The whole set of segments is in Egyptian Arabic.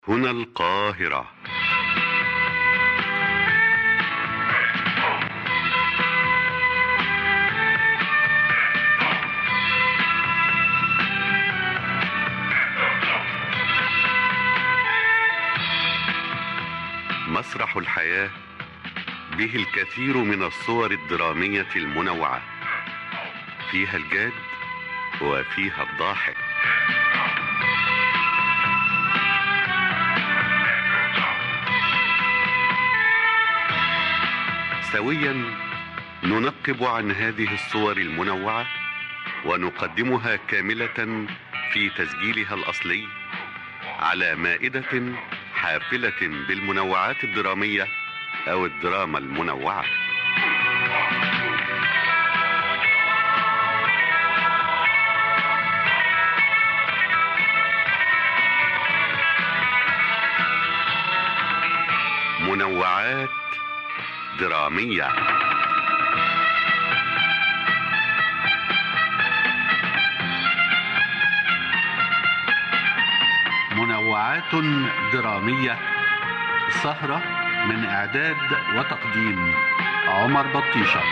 هنا القاهرة مسرح الحياة به الكثير من الصور الدرامية المنوعة فيها الجاد وفيها الضاحك سويا ننقب عن هذه الصور المنوعة ونقدمها كاملة في تسجيلها الأصلي على مائدة حافلة بالمنوعات الدرامية أو الدراما المنوعة منوعات درامية منوعات درامية سهرة من إعداد وتقديم عمر بطيشة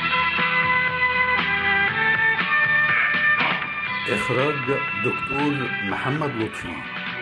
إخراج دكتور محمد لطفي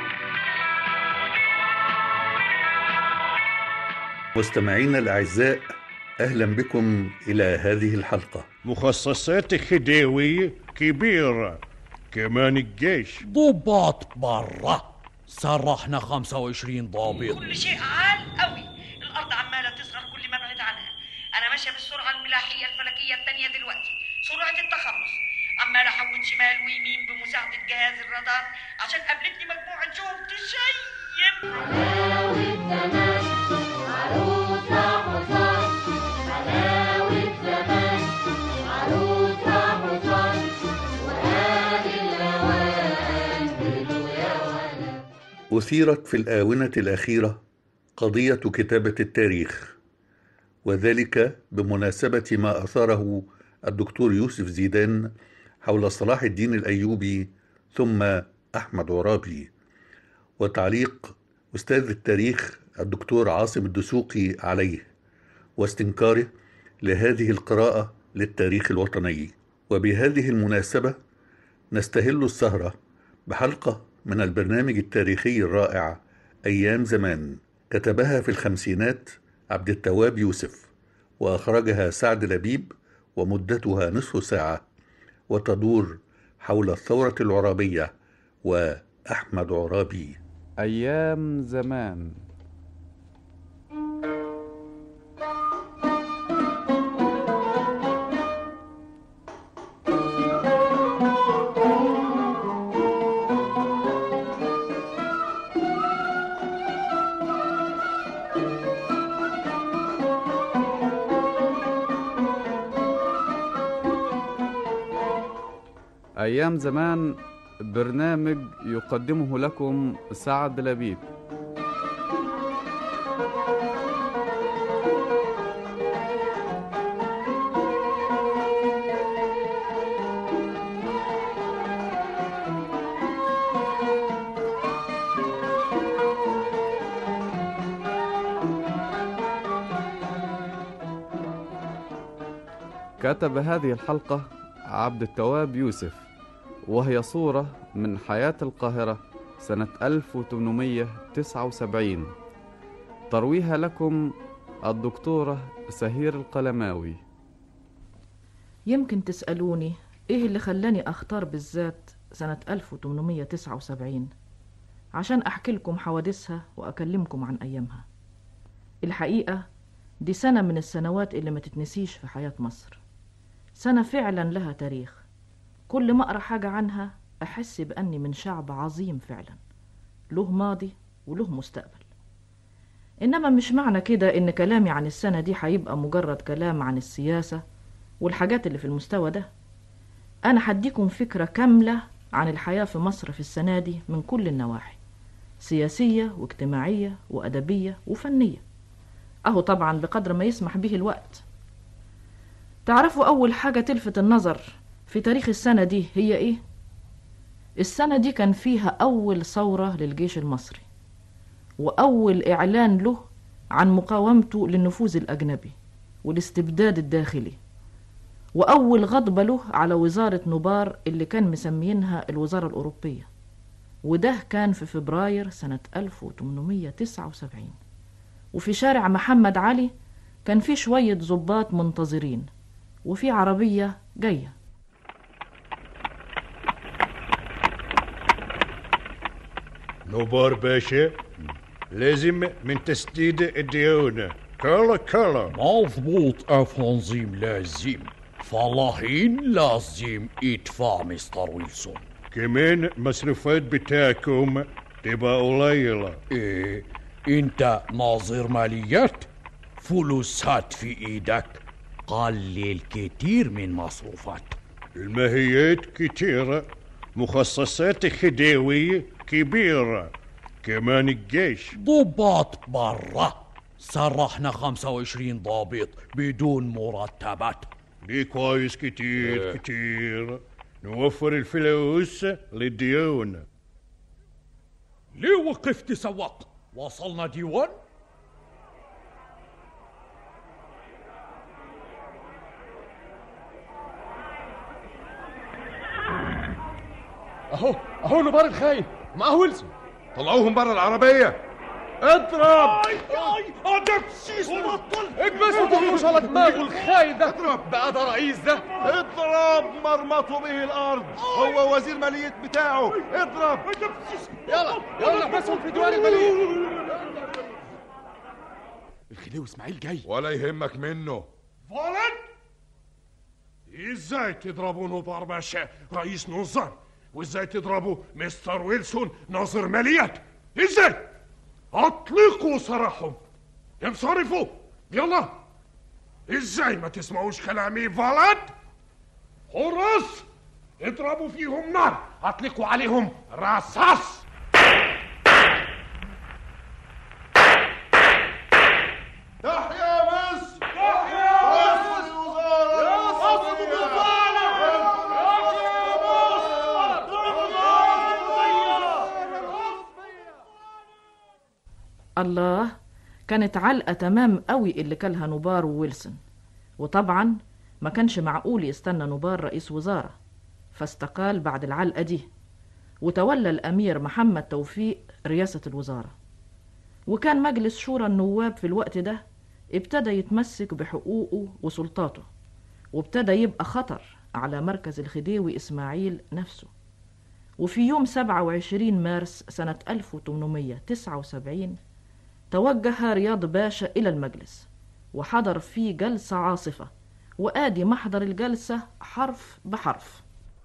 مستمعينا الأعزاء أهلا بكم إلى هذه الحلقة مخصصات خديوي كبيرة كمان الجيش ضباط برا سرحنا 25 ضابط كل شيء عال قوي الارض عماله تصغر كل ما ابعد عنها انا ماشيه بالسرعه الملاحيه الفلكيه الثانيه دلوقتي سرعه التخلص عمال احود شمال ويمين بمساعده جهاز الرادار عشان قابلتني مجموعه شوف تشيب حلاوة زمان عروسة حصان حلاوة زمان عروسة حصان وآدي الأوان قولوا يا ولد أثيرت في الآونة الأخيرة قضية كتابة التاريخ وذلك بمناسبة ما أثاره الدكتور يوسف زيدان حول صلاح الدين الأيوبي ثم أحمد عرابي وتعليق أستاذ التاريخ الدكتور عاصم الدسوقي عليه واستنكاره لهذه القراءة للتاريخ الوطني وبهذه المناسبة نستهل السهرة بحلقة من البرنامج التاريخي الرائع أيام زمان كتبها في الخمسينات عبد التواب يوسف وأخرجها سعد لبيب ومدتها نصف ساعة وتدور حول الثورة العرابية وأحمد عرابي أيام زمان أيام زمان برنامج يقدمه لكم سعد لبيب كتب هذه الحلقة عبد التواب يوسف وهي صورة من حياة القاهرة سنة 1879 ترويها لكم الدكتورة سهير القلماوي يمكن تسألوني إيه اللي خلاني أختار بالذات سنة 1879 عشان أحكي لكم حوادثها وأكلمكم عن أيامها الحقيقة دي سنة من السنوات اللي ما تتنسيش في حياة مصر سنة فعلا لها تاريخ كل ما أقرأ حاجة عنها أحس بأني من شعب عظيم فعلا له ماضي وله مستقبل إنما مش معنى كده إن كلامي عن السنة دي هيبقى مجرد كلام عن السياسة والحاجات اللي في المستوى ده أنا هديكم فكرة كاملة عن الحياة في مصر في السنة دي من كل النواحي سياسية واجتماعية وأدبية وفنية أهو طبعا بقدر ما يسمح به الوقت تعرفوا أول حاجة تلفت النظر في تاريخ السنة دي هي إيه؟ السنة دي كان فيها أول ثورة للجيش المصري وأول إعلان له عن مقاومته للنفوذ الأجنبي والاستبداد الداخلي وأول غضبة له على وزارة نوبار اللي كان مسمينها الوزارة الأوروبية وده كان في فبراير سنة 1879 وفي شارع محمد علي كان في شوية ضباط منتظرين وفي عربية جاية نوبار باشا لازم من تسديد الديون كلا كلا مضبوط افنظيم لازم فلاحين لازم يدفع مستر ويلسون كمان مصروفات بتاعكم تبقى قليلة إيه انت ناظر ماليات فلوسات في ايدك قلل كتير من مصروفات الماهيات كتيرة مخصصات خديوية كبيرة كمان الجيش ضباط برا سرحنا 25 ضابط بدون مرتبات دي كويس كتير كتير نوفر الفلوس للديون ليه وقفت سواق وصلنا ديوان اهو اهو نبار الخاين معاه ويلسون طلعوهم بره العربية اضرب ادبسيس بطل اكبسوا تهموش على دماغه الخاين ده اضرب بقى ده رئيس ده اضرب مرمطوا به الارض هو وزير مالية بتاعه اضرب يلا يلا احبسهم في ديوان المالية الخديوي اسماعيل جاي ولا يهمك منه فولن ازاي تضربوا نوبار باشا رئيس نظام وازاي تضربوا مستر ويلسون ناظر ماليات ازاي اطلقوا سراحهم انصرفوا يلا ازاي ما تسمعوش كلامي فولن حراس اضربوا فيهم نار اطلقوا عليهم رصاص تحيا مصر تحيا مصر يا صف الله كانت علقة تمام قوي اللي كلها نوبار وويلسون وطبعا ما كانش معقول يستنى نوبار رئيس وزارة فاستقال بعد العلقة دي وتولى الأمير محمد توفيق رئاسة الوزارة وكان مجلس شورى النواب في الوقت ده ابتدى يتمسك بحقوقه وسلطاته وابتدى يبقى خطر على مركز الخديوي إسماعيل نفسه وفي يوم 27 مارس سنة 1879 توجه رياض باشا إلى المجلس وحضر فيه جلسة عاصفة وآدي محضر الجلسة حرف بحرف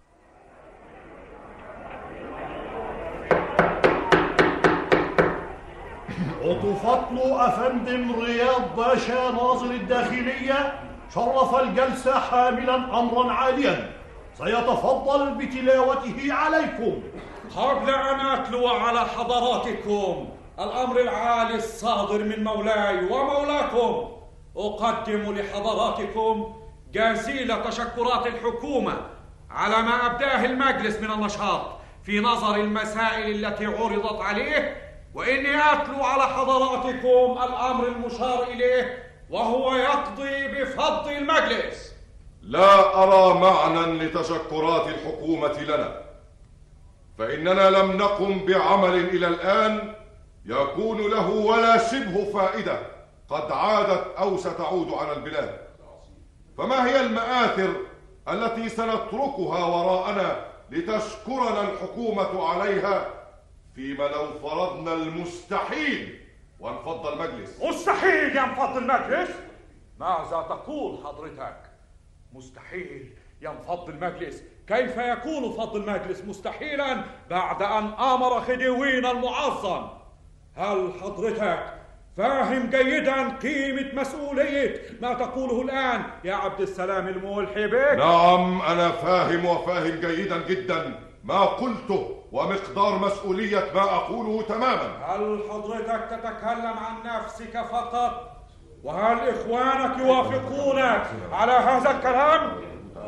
عطوفاتنا أفندم رياض باشا ناظر الداخلية شرف الجلسة حاملا أمرا عاليا سيتفضل بتلاوته عليكم قبل أن أتلو على حضراتكم الأمر العالي الصادر من مولاي ومولاكم أقدم لحضراتكم جزيل تشكرات الحكومة على ما أبداه المجلس من النشاط في نظر المسائل التي عرضت عليه وإني أتلو على حضراتكم الأمر المشار إليه وهو يقضي بفض المجلس لا أرى معنى لتشكرات الحكومة لنا فإننا لم نقم بعمل إلى الآن يكون له ولا شبه فائدة قد عادت أو ستعود على البلاد فما هي المآثر التي سنتركها وراءنا لتشكرنا الحكومة عليها فيما لو فرضنا المستحيل وانفض المجلس مستحيل ينفض المجلس ماذا تقول حضرتك مستحيل ينفض المجلس كيف يكون فض المجلس مستحيلا بعد أن آمر خديوين المعظم هل حضرتك فاهم جيدا قيمة مسؤولية ما تقوله الآن يا عبد السلام الملحي بك نعم أنا فاهم وفاهم جيدا جدا ما قلته ومقدار مسؤولية ما أقوله تماما هل حضرتك تتكلم عن نفسك فقط وهل إخوانك يوافقونك على هذا الكلام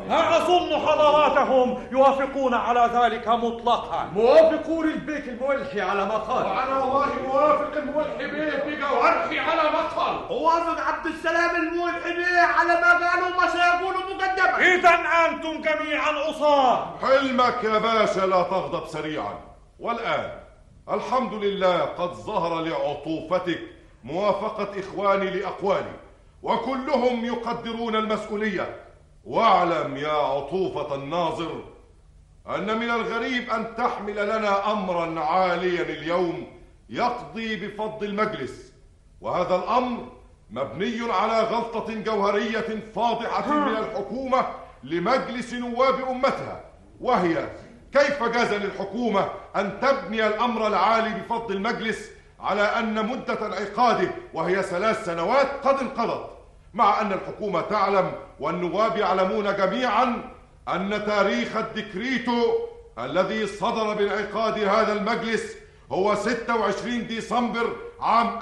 ها أظن حضراتهم يوافقون على ذلك مطلقا موافقون البيك الملحي على ما قال وأنا والله موافق الملحي بيه بجوهرحي على ما قال وافق عبد السلام الملحي بيه على ما قالوا ما سيقول مقدما إذا أنتم جميعا عصاة حلمك يا باشا لا تغضب سريعا والآن الحمد لله قد ظهر لعطوفتك موافقة إخواني لأقوالي وكلهم يقدرون المسؤولية واعلم يا عطوفة الناظر أن من الغريب أن تحمل لنا أمرا عاليا اليوم يقضي بفضل المجلس وهذا الأمر مبني على غلطة جوهرية فاضحة من الحكومة لمجلس نواب أمتها وهي كيف جاز للحكومة أن تبني الأمر العالي بفضل المجلس على أن مدة انعقاده وهي ثلاث سنوات قد انقضت مع أن الحكومة تعلم والنواب يعلمون جميعا أن تاريخ الديكريتو الذي صدر بانعقاد هذا المجلس هو 26 ديسمبر عام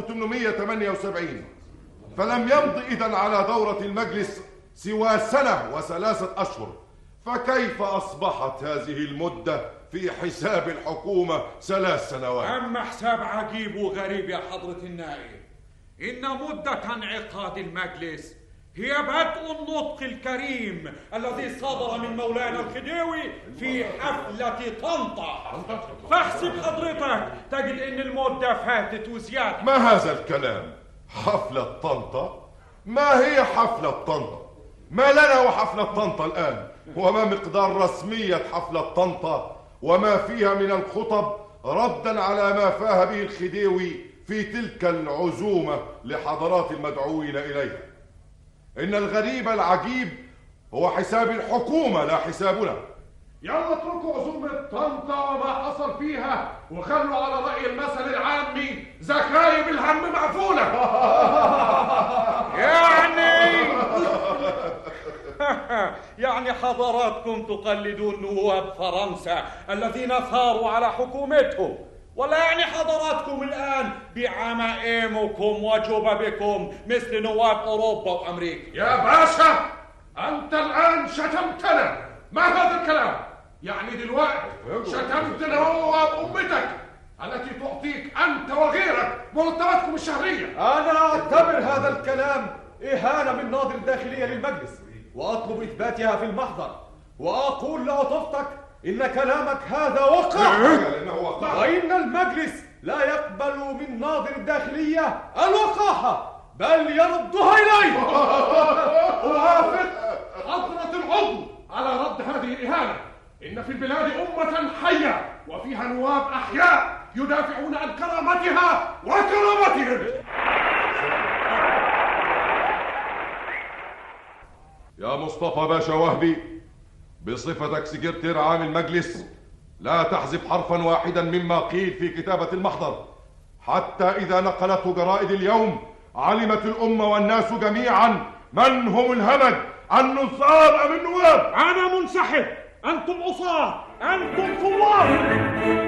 1878 فلم يمض إذا على دورة المجلس سوى سنة وثلاثة أشهر فكيف أصبحت هذه المدة في حساب الحكومة ثلاث سنوات أما حساب عجيب وغريب يا حضرة النائب إن مدة انعقاد المجلس هي بدء النطق الكريم الذي صدر من مولانا الخديوي في حفلة طنطا فاحسب حضرتك تجد إن المدة فاتت وزيادة ما هذا الكلام حفلة طنطا ما هي حفلة طنطا ما لنا وحفلة طنطا الآن وما مقدار رسمية حفلة طنطا وما فيها من الخطب ردا على ما فاه به الخديوي في تلك العزومة لحضرات المدعوين إليها إن الغريب العجيب هو حساب الحكومة لا حسابنا يلا اتركوا عزومة طنطا وما حصل فيها وخلوا على رأي المثل العامي زكايب الهم مقفولة يعني يعني حضراتكم تقلدون نواب فرنسا الذين ثاروا على حكومتهم ولا يعني حضراتكم الآن بعمائمكم وجببكم مثل نواب أوروبا وأمريكا يا باشا أنت الآن شتمتنا ما هذا الكلام يعني دلوقتي شتمت نواب أمتك التي تعطيك أنت وغيرك مرتباتكم الشهرية أنا أعتبر هذا الكلام إهانة من ناظر الداخلية للمجلس وأطلب إثباتها في المحضر وأقول لعطفتك إن كلامك هذا وقع وإن المجلس لا يقبل من ناظر الداخلية الوقاحة بل يردها إليه أوافق حضرة العضو على رد هذه الإهانة إن في البلاد أمة حية وفيها نواب أحياء يدافعون عن كرامتها وكرامتهم يا مصطفى باشا وهبي بصفتك سكرتير عام المجلس لا تحذف حرفا واحدا مما قيل في كتابة المحضر حتى إذا نقلته جرائد اليوم علمت الأمة والناس جميعا من هم الهمج النصاب أم النواب أنا منسحب أنتم عصاة أنتم ثوار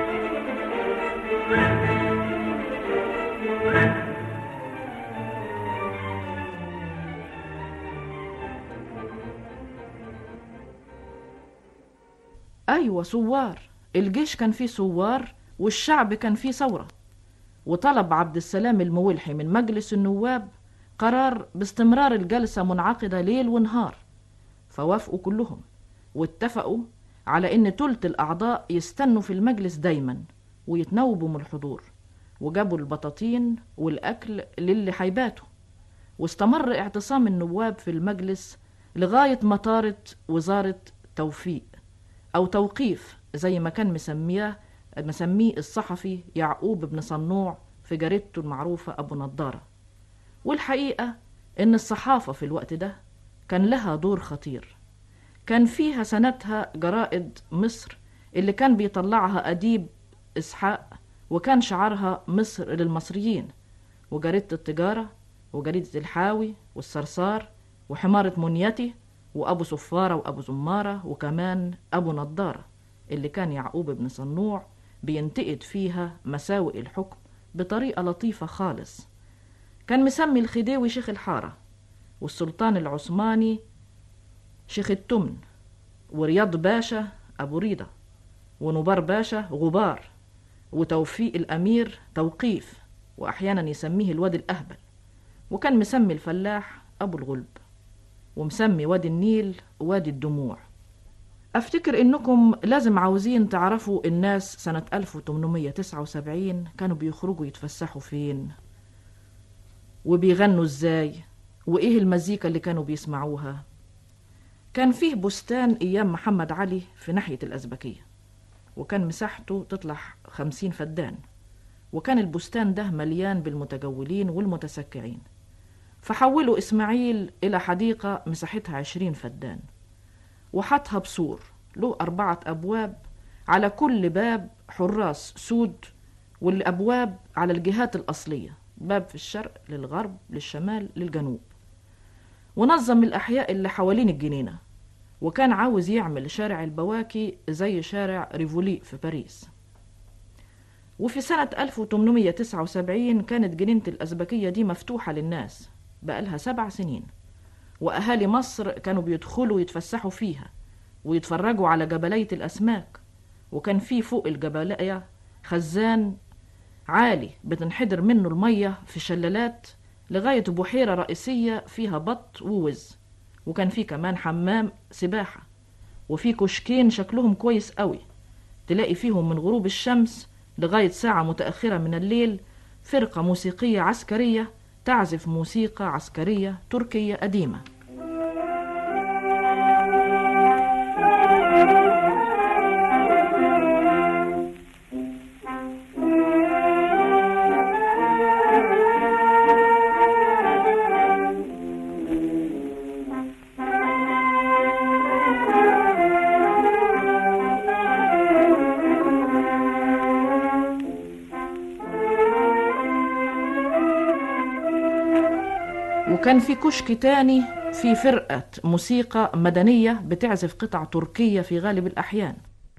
أيوة ثوار الجيش كان فيه ثوار والشعب كان فيه ثورة وطلب عبد السلام المولحي من مجلس النواب قرار باستمرار الجلسة منعقدة ليل ونهار فوافقوا كلهم واتفقوا على ان تلت الاعضاء يستنوا في المجلس دايما ويتناوبوا من الحضور وجابوا البطاطين والاكل للي هيباتوا واستمر اعتصام النواب في المجلس لغاية ما طارت وزارة توفيق أو توقيف زي ما كان مسميه مسميه الصحفي يعقوب بن صنوع في جريدته المعروفة أبو نضارة والحقيقة إن الصحافة في الوقت ده كان لها دور خطير كان فيها سنتها جرائد مصر اللي كان بيطلعها أديب إسحاق وكان شعارها مصر للمصريين وجريدة التجارة وجريدة الحاوي والصرصار وحمارة منيتي وأبو صفارة وأبو زمارة وكمان أبو نضارة اللي كان يعقوب بن صنوع بينتقد فيها مساوئ الحكم بطريقة لطيفة خالص كان مسمي الخديوي شيخ الحارة والسلطان العثماني شيخ التمن ورياض باشا أبو ريدة ونبار باشا غبار وتوفيق الأمير توقيف وأحيانا يسميه الواد الأهبل وكان مسمي الفلاح أبو الغلب ومسمي وادي النيل وادي الدموع أفتكر إنكم لازم عاوزين تعرفوا الناس سنة 1879 كانوا بيخرجوا يتفسحوا فين وبيغنوا إزاي وإيه المزيكا اللي كانوا بيسمعوها كان فيه بستان أيام محمد علي في ناحية الأزبكية وكان مساحته تطلع خمسين فدان وكان البستان ده مليان بالمتجولين والمتسكعين فحولوا إسماعيل إلى حديقة مساحتها عشرين فدان وحطها بسور له أربعة أبواب على كل باب حراس سود والأبواب على الجهات الأصلية باب في الشرق للغرب للشمال للجنوب ونظم الأحياء اللي حوالين الجنينة وكان عاوز يعمل شارع البواكي زي شارع ريفولي في باريس وفي سنة 1879 كانت جنينة الأزبكية دي مفتوحة للناس بقالها سبع سنين وأهالي مصر كانوا بيدخلوا يتفسحوا فيها ويتفرجوا على جبلية الأسماك وكان في فوق الجبلية خزان عالي بتنحدر منه المية في شلالات لغاية بحيرة رئيسية فيها بط ووز وكان في كمان حمام سباحة وفي كشكين شكلهم كويس قوي تلاقي فيهم من غروب الشمس لغاية ساعة متأخرة من الليل فرقة موسيقية عسكرية تعزف موسيقى عسكرية تركية قديمة وكان في كشك تاني في فرقة موسيقى مدنية بتعزف قطع تركية في غالب الأحيان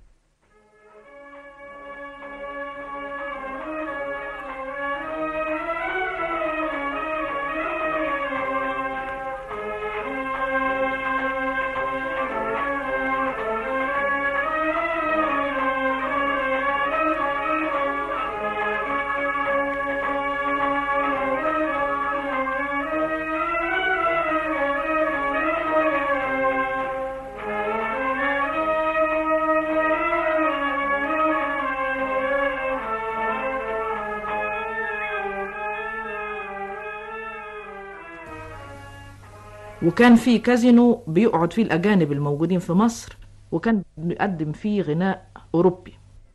وكان في كازينو بيقعد فيه الأجانب الموجودين في مصر وكان بيقدم فيه غناء أوروبي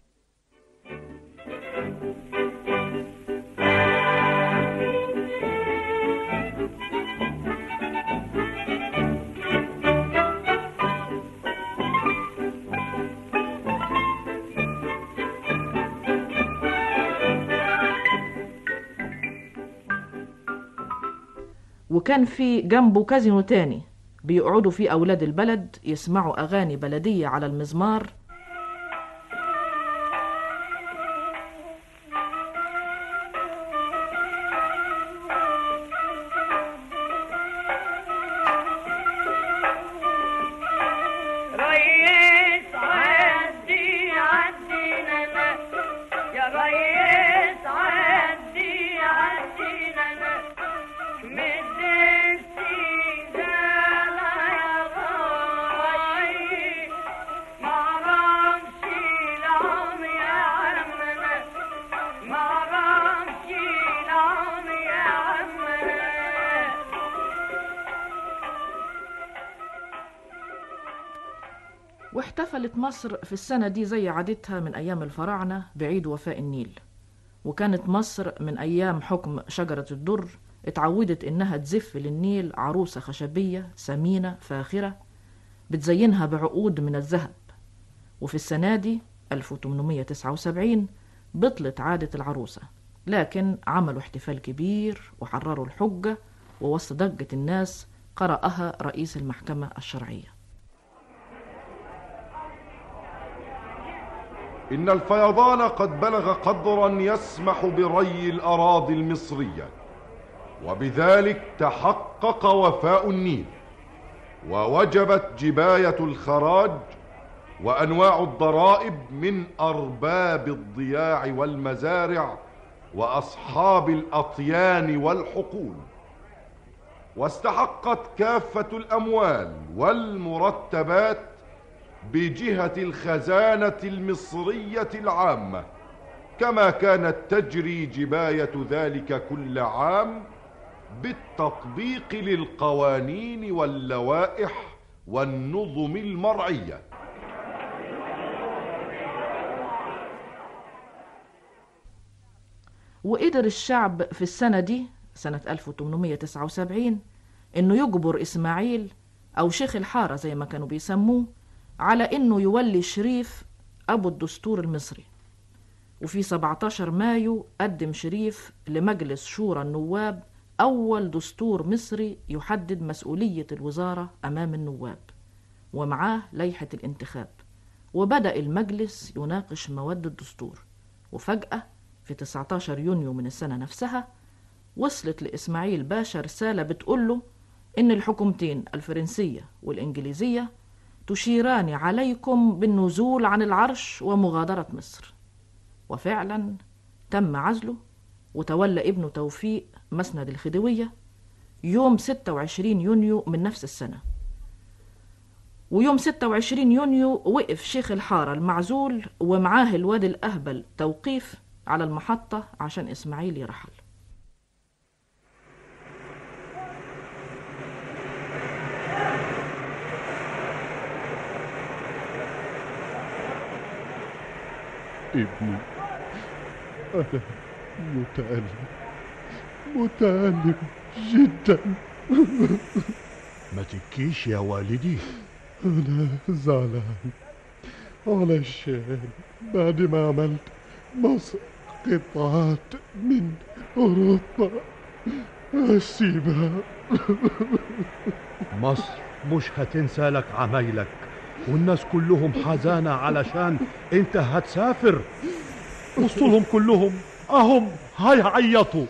وكان في جنبه كازينو تاني بيقعدوا فيه أولاد البلد يسمعوا أغاني بلدية على المزمار ريس عدي عدينا أنا يا ريس عدي عدينا أنا مد السيدالة يا غاي ما رمشي العم يا عمنا ما رمشي العم يا عمنا واحتفلت مصر في السنة دي زي عادتها من أيام الفراعنة بعيد وفاء النيل وكانت مصر من أيام حكم شجرة الدر اتعودت إنها تزف للنيل عروسة خشبية سمينة فاخرة بتزينها بعقود من الذهب وفي السنة دي 1879 بطلت عادة العروسة لكن عملوا احتفال كبير وحرروا الحجة ووسط ضجة الناس قرأها رئيس المحكمة الشرعية إن الفيضان قد بلغ قدرا يسمح بري الأراضي المصرية وبذلك تحقق وفاء النيل ووجبت جباية الخراج وأنواع الضرائب من أرباب الضياع والمزارع وأصحاب الأطيان والحقول واستحقت كافة الأموال والمرتبات بجهة الخزانة المصرية العامة كما كانت تجري جباية ذلك كل عام بالتطبيق للقوانين واللوائح والنظم المرعيه وقدر الشعب في السنة دي سنة 1879 إنه يجبر إسماعيل أو شيخ الحارة زي ما كانوا بيسموه على إنه يولي شريف أبو الدستور المصري وفي 17 مايو قدم شريف لمجلس شورى النواب أول دستور مصري يحدد مسؤولية الوزارة أمام النواب ومعاه لائحة الانتخاب وبدأ المجلس يناقش مواد الدستور وفجأة في 19 يونيو من السنة نفسها وصلت لإسماعيل باشا رسالة بتقوله إن الحكومتين الفرنسية والإنجليزية تشيران عليكم بالنزول عن العرش ومغادرة مصر وفعلا تم عزله وتولى ابنه توفيق مسند الخديوية يوم 26 يونيو من نفس السنة ويوم 26 يونيو وقف شيخ الحارة المعزول ومعاه الواد الأهبل توقيف على المحطة عشان إسماعيل يرحل ابني أنا متألم متألم جدا ما تبكيش يا والدي أنا زعلان علشان بعد ما عملت مصر قطعات من أوروبا أسيبها مصر مش هتنسى لك عمايلك والناس كلهم حزانة علشان انت هتسافر وسطهم كلهم اهم هيعيطوا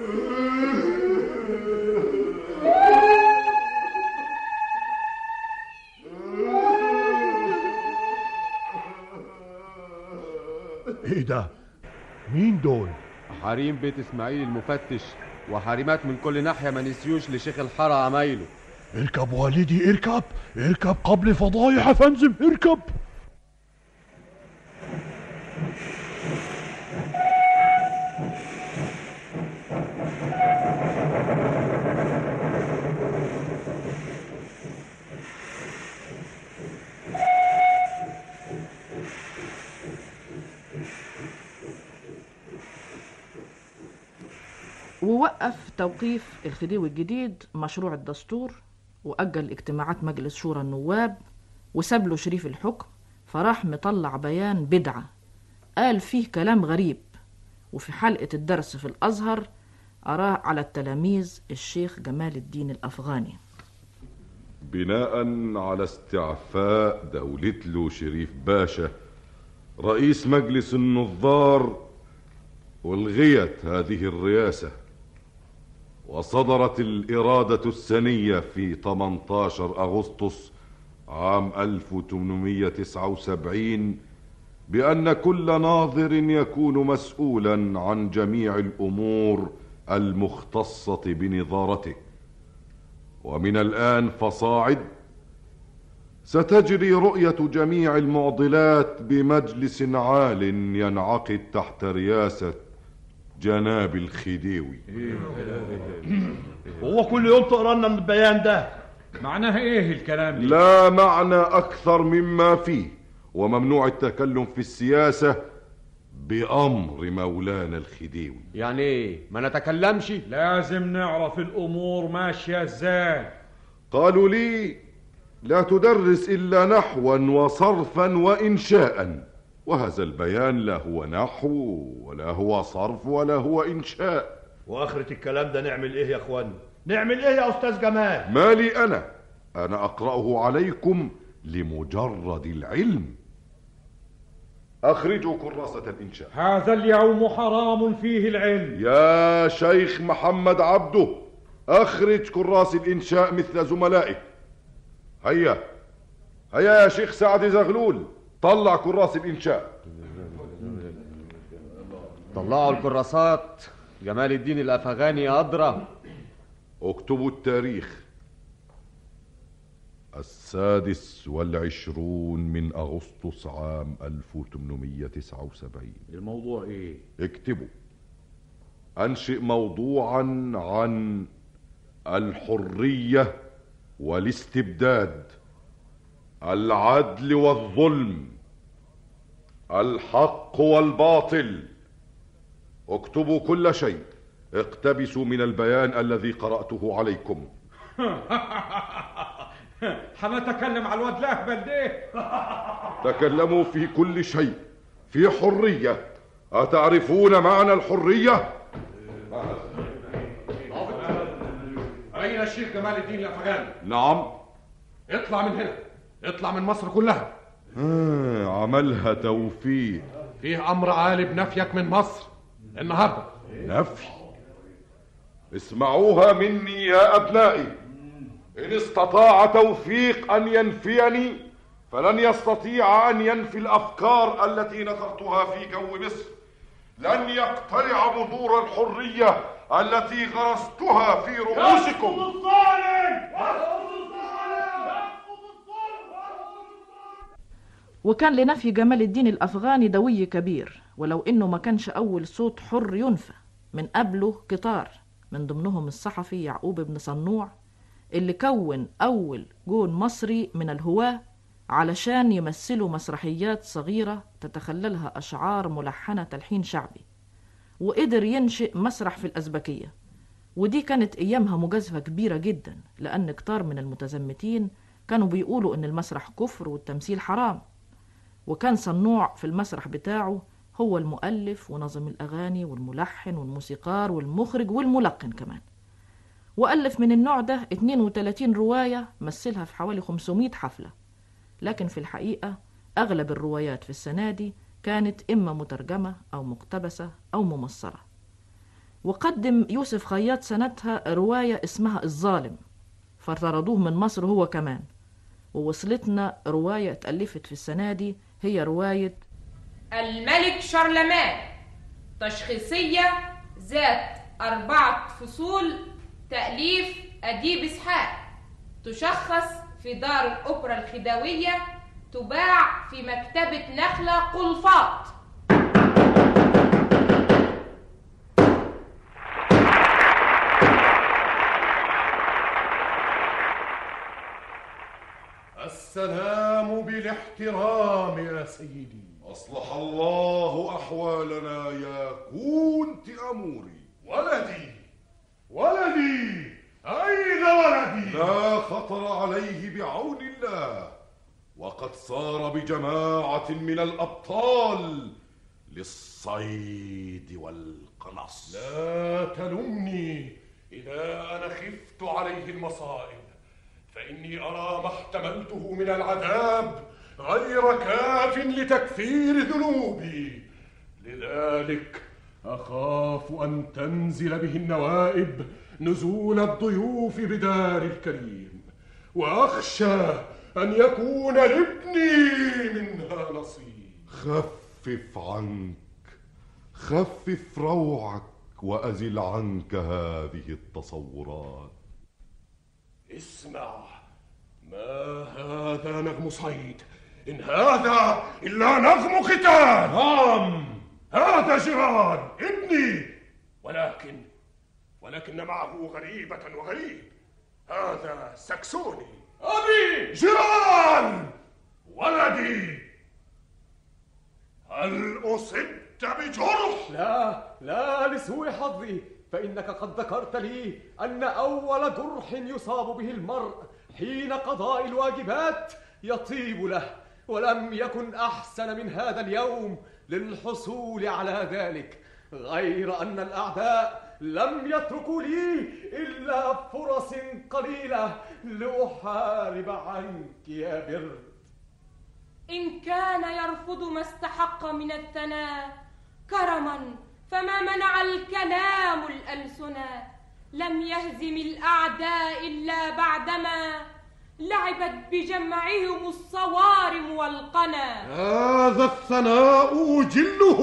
ايه ده مين دول حريم بيت اسماعيل المفتش وحريمات من كل ناحية ما نسيوش لشيخ الحارة عمايله اركب والدي اركب اركب قبل فضايح يا فنزم اركب ووقف توقيف الخديوي الجديد مشروع الدستور وأجل اجتماعات مجلس شورى النواب وساب له شريف الحكم فراح مطلع بيان بدعة قال فيه كلام غريب وفي حلقة الدرس في الأزهر أراه على التلاميذ الشيخ جمال الدين الأفغاني بناء على استعفاء دولة له شريف باشا رئيس مجلس النظار ألغيت هذه الرئاسة وصدرت الإرادة السنية في 18 أغسطس عام 1879 بأن كل ناظر يكون مسؤولا عن جميع الأمور المختصة بنظارته ومن الآن فصاعد ستجري رؤية جميع المعضلات بمجلس عال ينعقد تحت رياسة جناب الخديوي هو كل يوم تقرا لنا من البيان ده معناها ايه الكلام ده لا معنى أكثر مما فيه وممنوع التكلم في السياسة بأمر مولانا الخديوي يعني ايه ما نتكلمش لازم نعرف الامور ماشيه ازاي قالوا لي لا تدرس إلا نحوا وصرفا وإنشاء وهذا البيان لا هو نحو ولا هو صرف ولا هو إنشاء واخرة الكلام ده نعمل ايه يا اخوان نعمل ايه يا استاذ جمال ما لي أنا أنا أقرأه عليكم لمجرد العلم أخرجوا كراسة الإنشاء هذا اليوم حرام فيه العلم يا شيخ محمد عبده أخرج كراس الإنشاء مثل زملائك هيا هيا يا شيخ سعد زغلول طلع كراس الإنشاء طلعوا الكراسات جمال الدين الأفغاني أدرى اكتبوا التاريخ السادس والعشرون من أغسطس عام 1879 الموضوع ايه اكتبوا أنشئ موضوعا عن الحرية والاستبداد العدل والظلم الحق والباطل اكتبوا كل شيء اقتبسوا من البيان الذي قرأته عليكم حنتكلم على الواد الاهبل ده تكلموا في كل شيء في حرية أتعرفون معنى الحرية؟ أين الشيخ جمال الدين الأفغاني؟ نعم اطلع من هنا اطلع من مصر كلها آه عملها توفيق فيه أمر عالي بنفيك من مصر النهارده نفي اسمعوها مني يا أبنائي إن استطاع توفيق أن ينفيني فلن يستطيع أن ينفي الأفكار التي نثرتها في جو مصر لن يقتلع بذور الحرية التي غرستها في رؤوسكم وكان لنفي جمال الدين الأفغاني دوي كبير ولو إنه ما كانش أول صوت حر ينفى من قبله قطار من ضمنهم الصحفي يعقوب بن صنوع اللي كون أول جون مصري من الهواة علشان يمثلوا مسرحيات صغيرة تتخللها أشعار ملحنة تلحين شعبي وقدر ينشئ مسرح في الأزبكية ودي كانت أيامها مجازفة كبيرة جدا لأن كتار من المتزمتين كانوا بيقولوا إن المسرح كفر والتمثيل حرام وكان صنوع في المسرح بتاعه هو المؤلف ونظم الأغاني والملحن والموسيقار والمخرج والملقن كمان وألف من النوع ده 32 رواية مثلها في حوالي 500 حفلة لكن في الحقيقة أغلب الروايات في السنة دي كانت إما مترجمة أو مقتبسة أو ممصرة وقدم يوسف خياط سنتها رواية اسمها الظالم فطردوه من مصر هو كمان ووصلتنا رواية اتألفت في السنة دي هي رواية الملك شارلمان تشخيصية ذات أربعة فصول تأليف أديب إسحاق تشخص في دار الأوبرا الخديوية تباع في مكتبة نخلة قلفاط السلام بالاحترام يا سيدي أصلح الله أحوالنا يا كونت أموري ولدي ولدي أين ولدي لا خطر عليه بعون الله وقد صار بجماعة من الأبطال للصيد والقنص لا تلمني إذا أنا خفت عليه المصائب فإني أرى ما احتملته من العذاب غير كاف لتكفير ذنوبي لذلك أخاف أن تنزل به النوائب نزول الضيوف بدار الكريم وأخشى أن يكون لابني منها نصيب خفف عنك خفف روعك وأزل عنك هذه التصورات اسمع ما هذا نغم صيد إن هذا إلا نغم قتال نعم هذا جيران ابني ولكن ولكن معه غريبة وغريب هذا سكسوني أبي جيران ولدي هل أصبت بجرح؟ لا لا لسوء حظي فإنك قد ذكرت لي أن أول جرح يصاب به المرء حين قضاء الواجبات يطيب له ولم يكن أحسن من هذا اليوم للحصول على ذلك غير أن الأعداء لم يتركوا لي إلا فرص قليلة لأحارب عنك يا بر إن كان يرفض ما استحق من الثناء كرما فما منع الكلام الألسنا لم يهزم الأعداء إلا بعدما لعبت بجمعهم الصوارم والقنا هذا الثناء أجله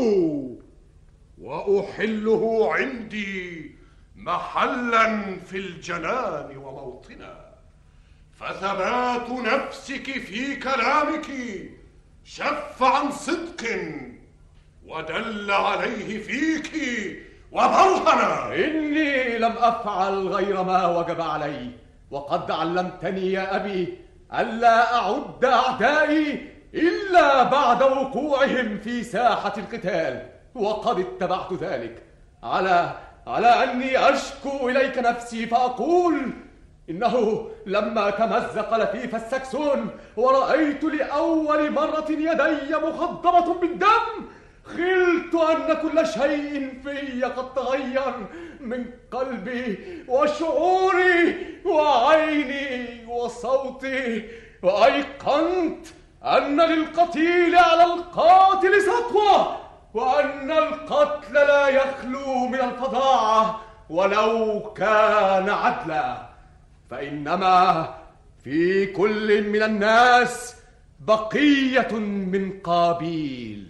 وأحله عندي محلا في الجنان وموطنا فثبات نفسك في كلامك شف عن صدق ودل عليه فيك وبرهنا إني لم أفعل غير ما وجب علي وقد علمتني يا أبي ألا أعد أعدائي إلا بعد وقوعهم في ساحة القتال وقد اتبعت ذلك على على أني أشكو إليك نفسي فأقول إنه لما تمزق لفيف السكسون ورأيت لأول مرة يدي مخضبة بالدم خلت أن كل شيء في قد تغير من قلبي وشعوري وعيني وصوتي وأيقنت أن للقتيل على القاتل سطوة وأن القتل لا يخلو من الفظاعة ولو كان عدلا فإنما في كل من الناس بقية من قابيل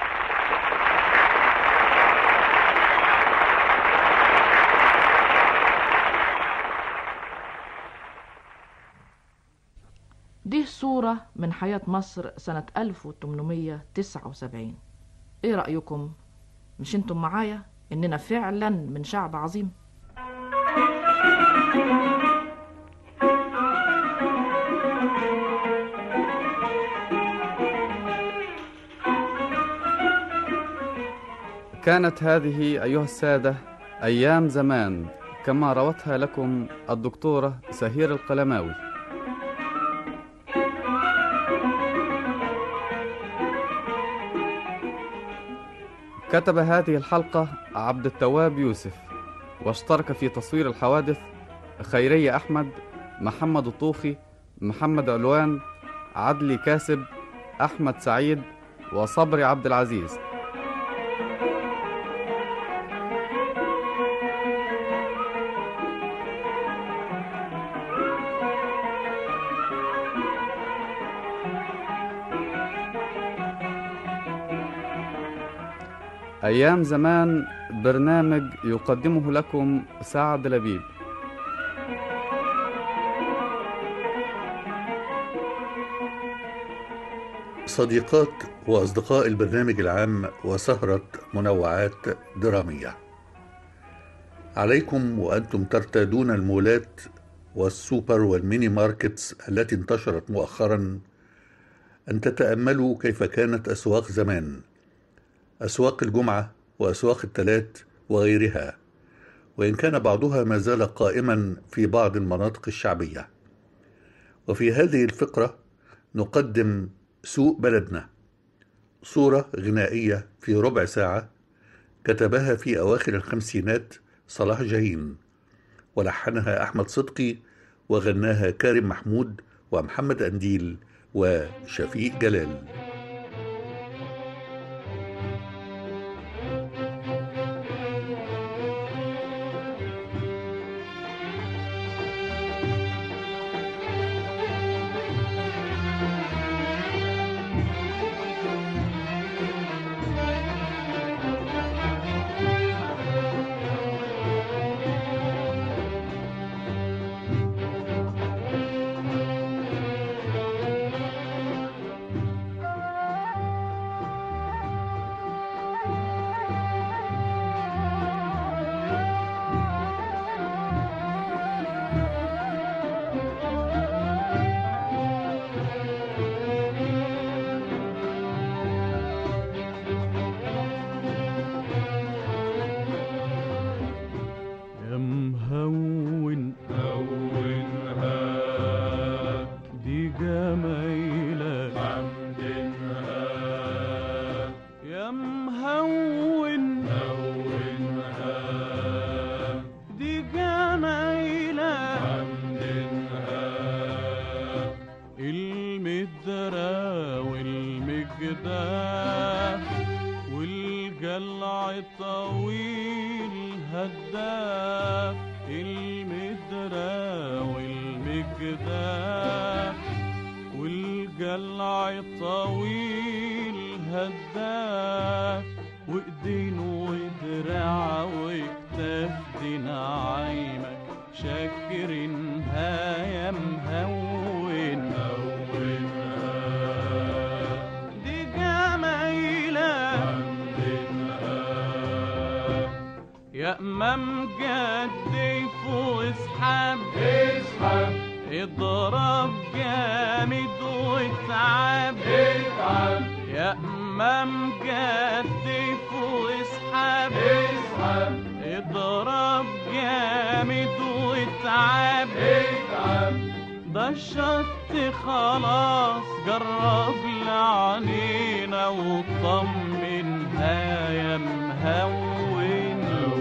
دي صورة من حياة مصر سنة 1879 ايه رأيكم؟ مش انتم معايا اننا فعلا من شعب عظيم؟ كانت هذه أيها السادة أيام زمان كما روتها لكم الدكتورة سهير القلماوي كتب هذه الحلقة عبد التواب يوسف واشترك في تصوير الحوادث خيرية أحمد محمد الطوخي محمد علوان عدلي كاسب أحمد سعيد وصبري عبد العزيز أيام زمان برنامج يقدمه لكم سعد لبيب صديقات وأصدقاء البرنامج العام وسهرة منوعات درامية عليكم وأنتم ترتادون المولات والسوبر والميني ماركتس التي انتشرت مؤخرا أن تتأملوا كيف كانت أسواق زمان أسواق الجمعة وأسواق التلات وغيرها وإن كان بعضها ما زال قائما في بعض المناطق الشعبية وفي هذه الفقرة نقدم سوق بلدنا صورة غنائية في ربع ساعة كتبها في أواخر الخمسينات صلاح جاهين ولحنها أحمد صدقي وغناها كارم محمود ومحمد أنديل وشفيق جلال يا مهون هون هات دي جمايلك حمد هات يا مهون هون هات دي جمايلك حمد هات المدرى والمجداف والجلع طويل هداف المدرى والمجداف دلع طويل هداف وايدين ودراع وكتاف دي نعيمك شاكرينها يا مهون دي جميلة يا امام جدي فوق اسحب اسحب اضرب جامد واتعب اتعب يا امام جدي فوق اسحب اسحب اضرب جامد واتعب اتعب ده الشط خلاص جرب لعنينا وطمنها يا مهون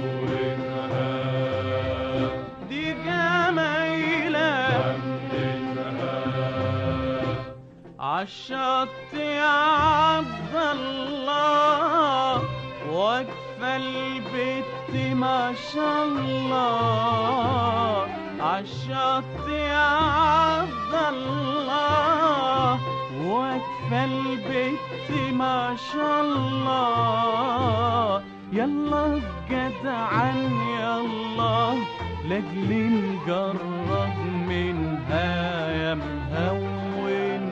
دي جميلة عالشط يا عبد الله واقفة البت ما شاء الله عالشط يا عبد الله واقفة البت ما شاء الله يلا جدعان يلا لاجل نجرب منها يا مهون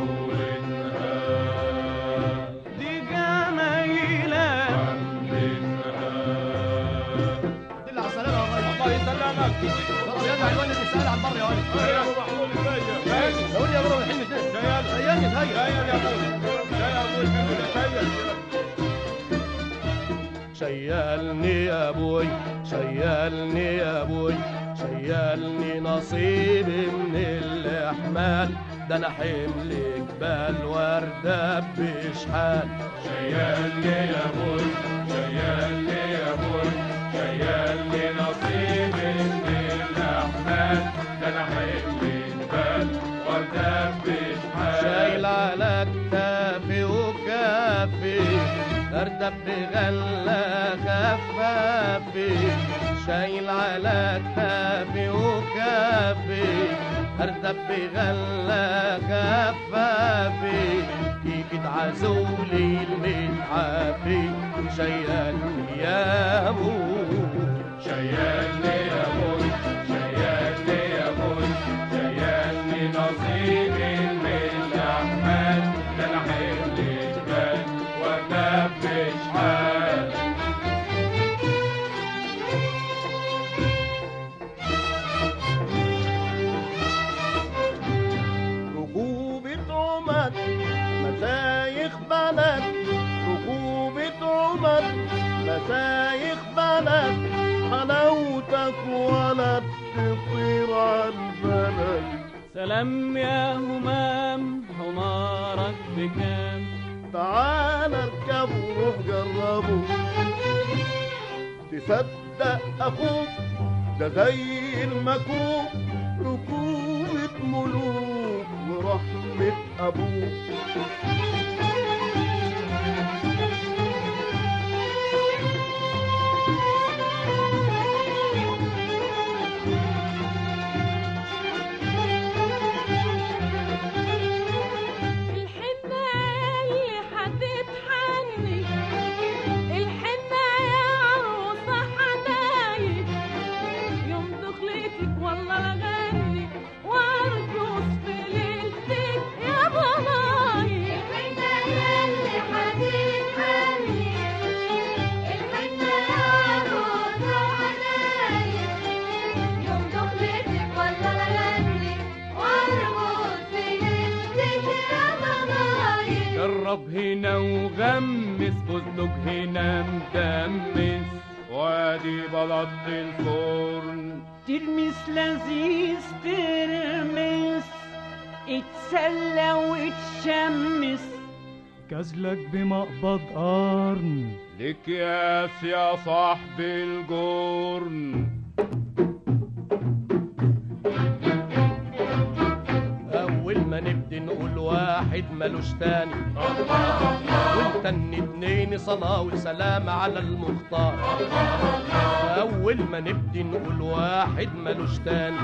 دي جميلة دل على السلامة يا غالي الله يسلمك يلا يا ولد تسأل عن بره يا ولد يا ابو محمود ازيك قول يا بابا الحلم ده سيالني سيالني يا ابوي يا ابوي شيلني يا ابوي شيلني يا ابوي شيلني نصيبي من الاحمال ده انا حمل جبال وردة بشحال شيلني يا ابوي شيلني يا ابوي شيلني نصيبي من الاحمال ده انا حمل جبال وردبش شايل على كتافي وكافي اردب بغلة خفافي شايل على كتافي وكافي اردب بغلة خفافي يجي تعزولي المتعافي شيلني يا ابو شيلني يا ابوي شيلني يا ابوي شيلني نصيبي من الاحمال ده انا حمل جبال وردبش حال ركوبة عمد مشايخ بلد ركوبة عمد مشايخ بلد حلاوتك ولا بتطير عالبلد سلام يا همام حمارك بكام تعال اركب وروح جربه تصدق اخوك ده زي المكوك ركوبة ملوك ورحمة ابوك الحنة اللي هتتحني الحنة يا عروسة حنايب يوم دخلتك والله اغني وارقص في ليلتك يا ضنايب الحنة اللي هتتحني الحنة يا عروسة حنايب يوم دخلتك والله اغني وارقص في ليلتك يا ضنايب جرب هنا وغمس فستق هنا مدمس وادي بلط الفرن ترمس لذيذ ترمس اتسلى واتشمس كازلك بمقبض قرن لك ياس يا صاحب الجرن اول ما نبدي نقول واحد ملوش تاني وانت تاني اتنين صلاة وسلام على المختار أول ما نبدي نقول واحد ملوش تاني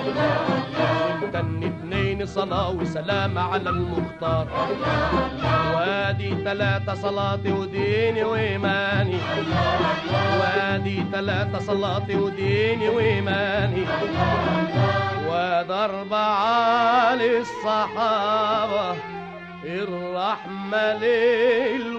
تاني اتنين صلاة وسلام على المختار وادي تلاتة صلاتي وديني وإيماني وادي تلاتة صلاتي وديني وإيماني وادي أربعة للصحابة الرحمة ليل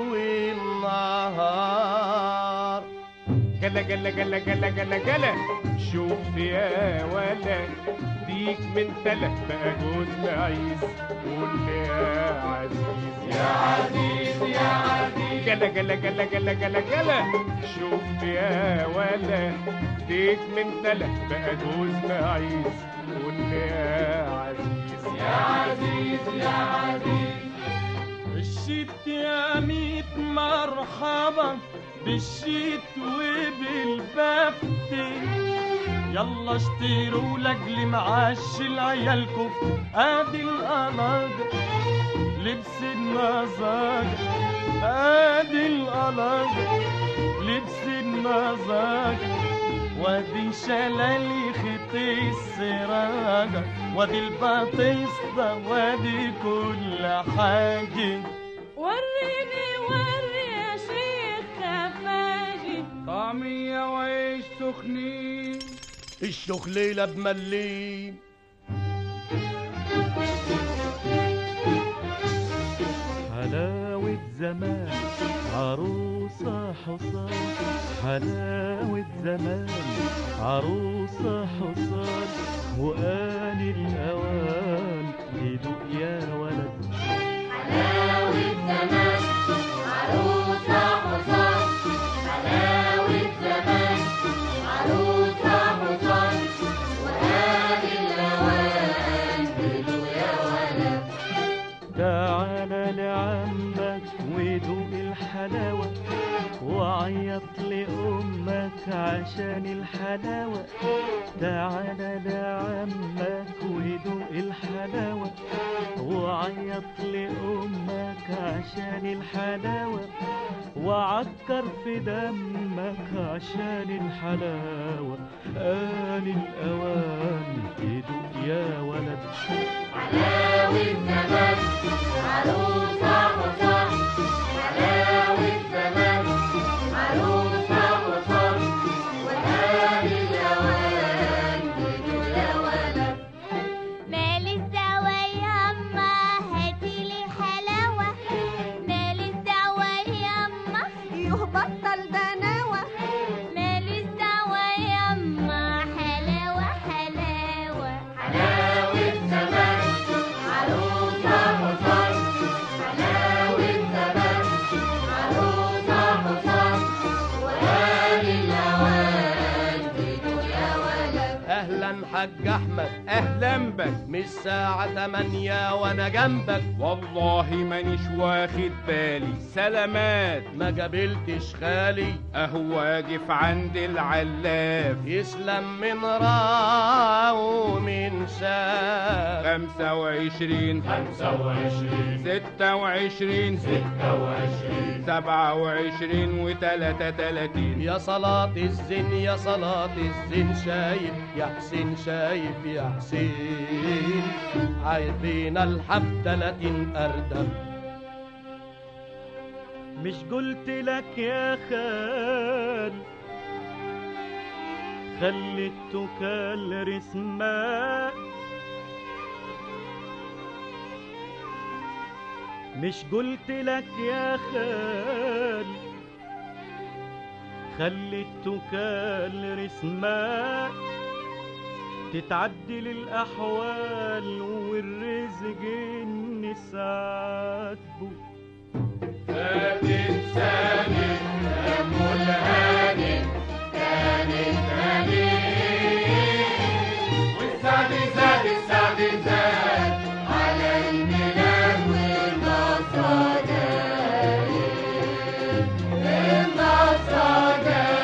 والنهار جلا جلا جلا جلا جلا جلا شوف يا ولا ديك من تلة بقى جوز عيس قول لي يا عزيز يا عزيز يا عزيز جلا جلا جلا جلا جلا جلا شوف يا ولا ديك من تلة بقى جوز عيس قول لي يا عزيز يا عزيز يا عزيز الشيت يا ميت مرحبا بالشيت وبالبفت يلا اشتروا لاجل معاش العيال كفت ادي القناجر لبس النزاجر ادي القناجر لبس النزاجر وادي شلالي خطي السراجة وادي البطيسة وادي كل حاجة وريني وري يا شيخ خفاجي طعمية وعيش سخنين الشخليلة بملين حلاوة زمان عروسة حصان حلاوة زمان عروسة حصان وآن الأوان يدوق يا ولد حلاوة زمان عروسة حصان حلاوة زمان عروسة حصان وهذه الأوان بدو يا ولد تعال لعمك ودوق الحلاوة وعيط لأمك عشان الحلاوة تعال لعمك ودوق الحلاوة وعيط لأمك عشان الحلاوة وعكر في دمك عشان الحلاوة آن الأوان تدوق يا ولد حلاوة زمان عروسة حصان حلاوة زمان عروسة حصان وهذه الأوان بدو يا ولد مال الدوا يما هاتيلي حلاوة مال الدوا يما يهبطل دناوة مال الدوا يما حلاوة حلاوة حلاوة زمان عروسة حصان حلاوة زمان عروسة حصان وهذه الأوان بدو يا ولد اهلا حاج احمد اهلا بك مش الساعة تمانية وانا جنبك والله مانيش واخد بالي سلامات ما قابلتش خالي اهو واقف عند العلاف يسلم من راح ومن شاف خمسة وعشرين خمسة وعشرين ستة وعشرين ستة وعشرين سبعة وعشرين وتلاتة تلاتين يا صلاة الزين يا صلاة الزين شايف يا حسين شايف يا حسين عايزين الحب تلاتين أردب مش قلت لك يا خال خلي التكال رسمك مش قلت لك يا خال خلي التكال رسمك تتعدل الأحوال والرزق نسعاتبه تنساني دم الهاني كانت هاني والسعد زاد السعد زاد على الميلاد والنصر جايين النصر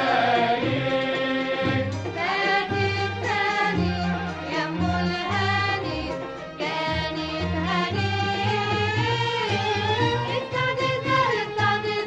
جايين كانت هاني يا ام الهاني كانت هاني السعد زاد السعد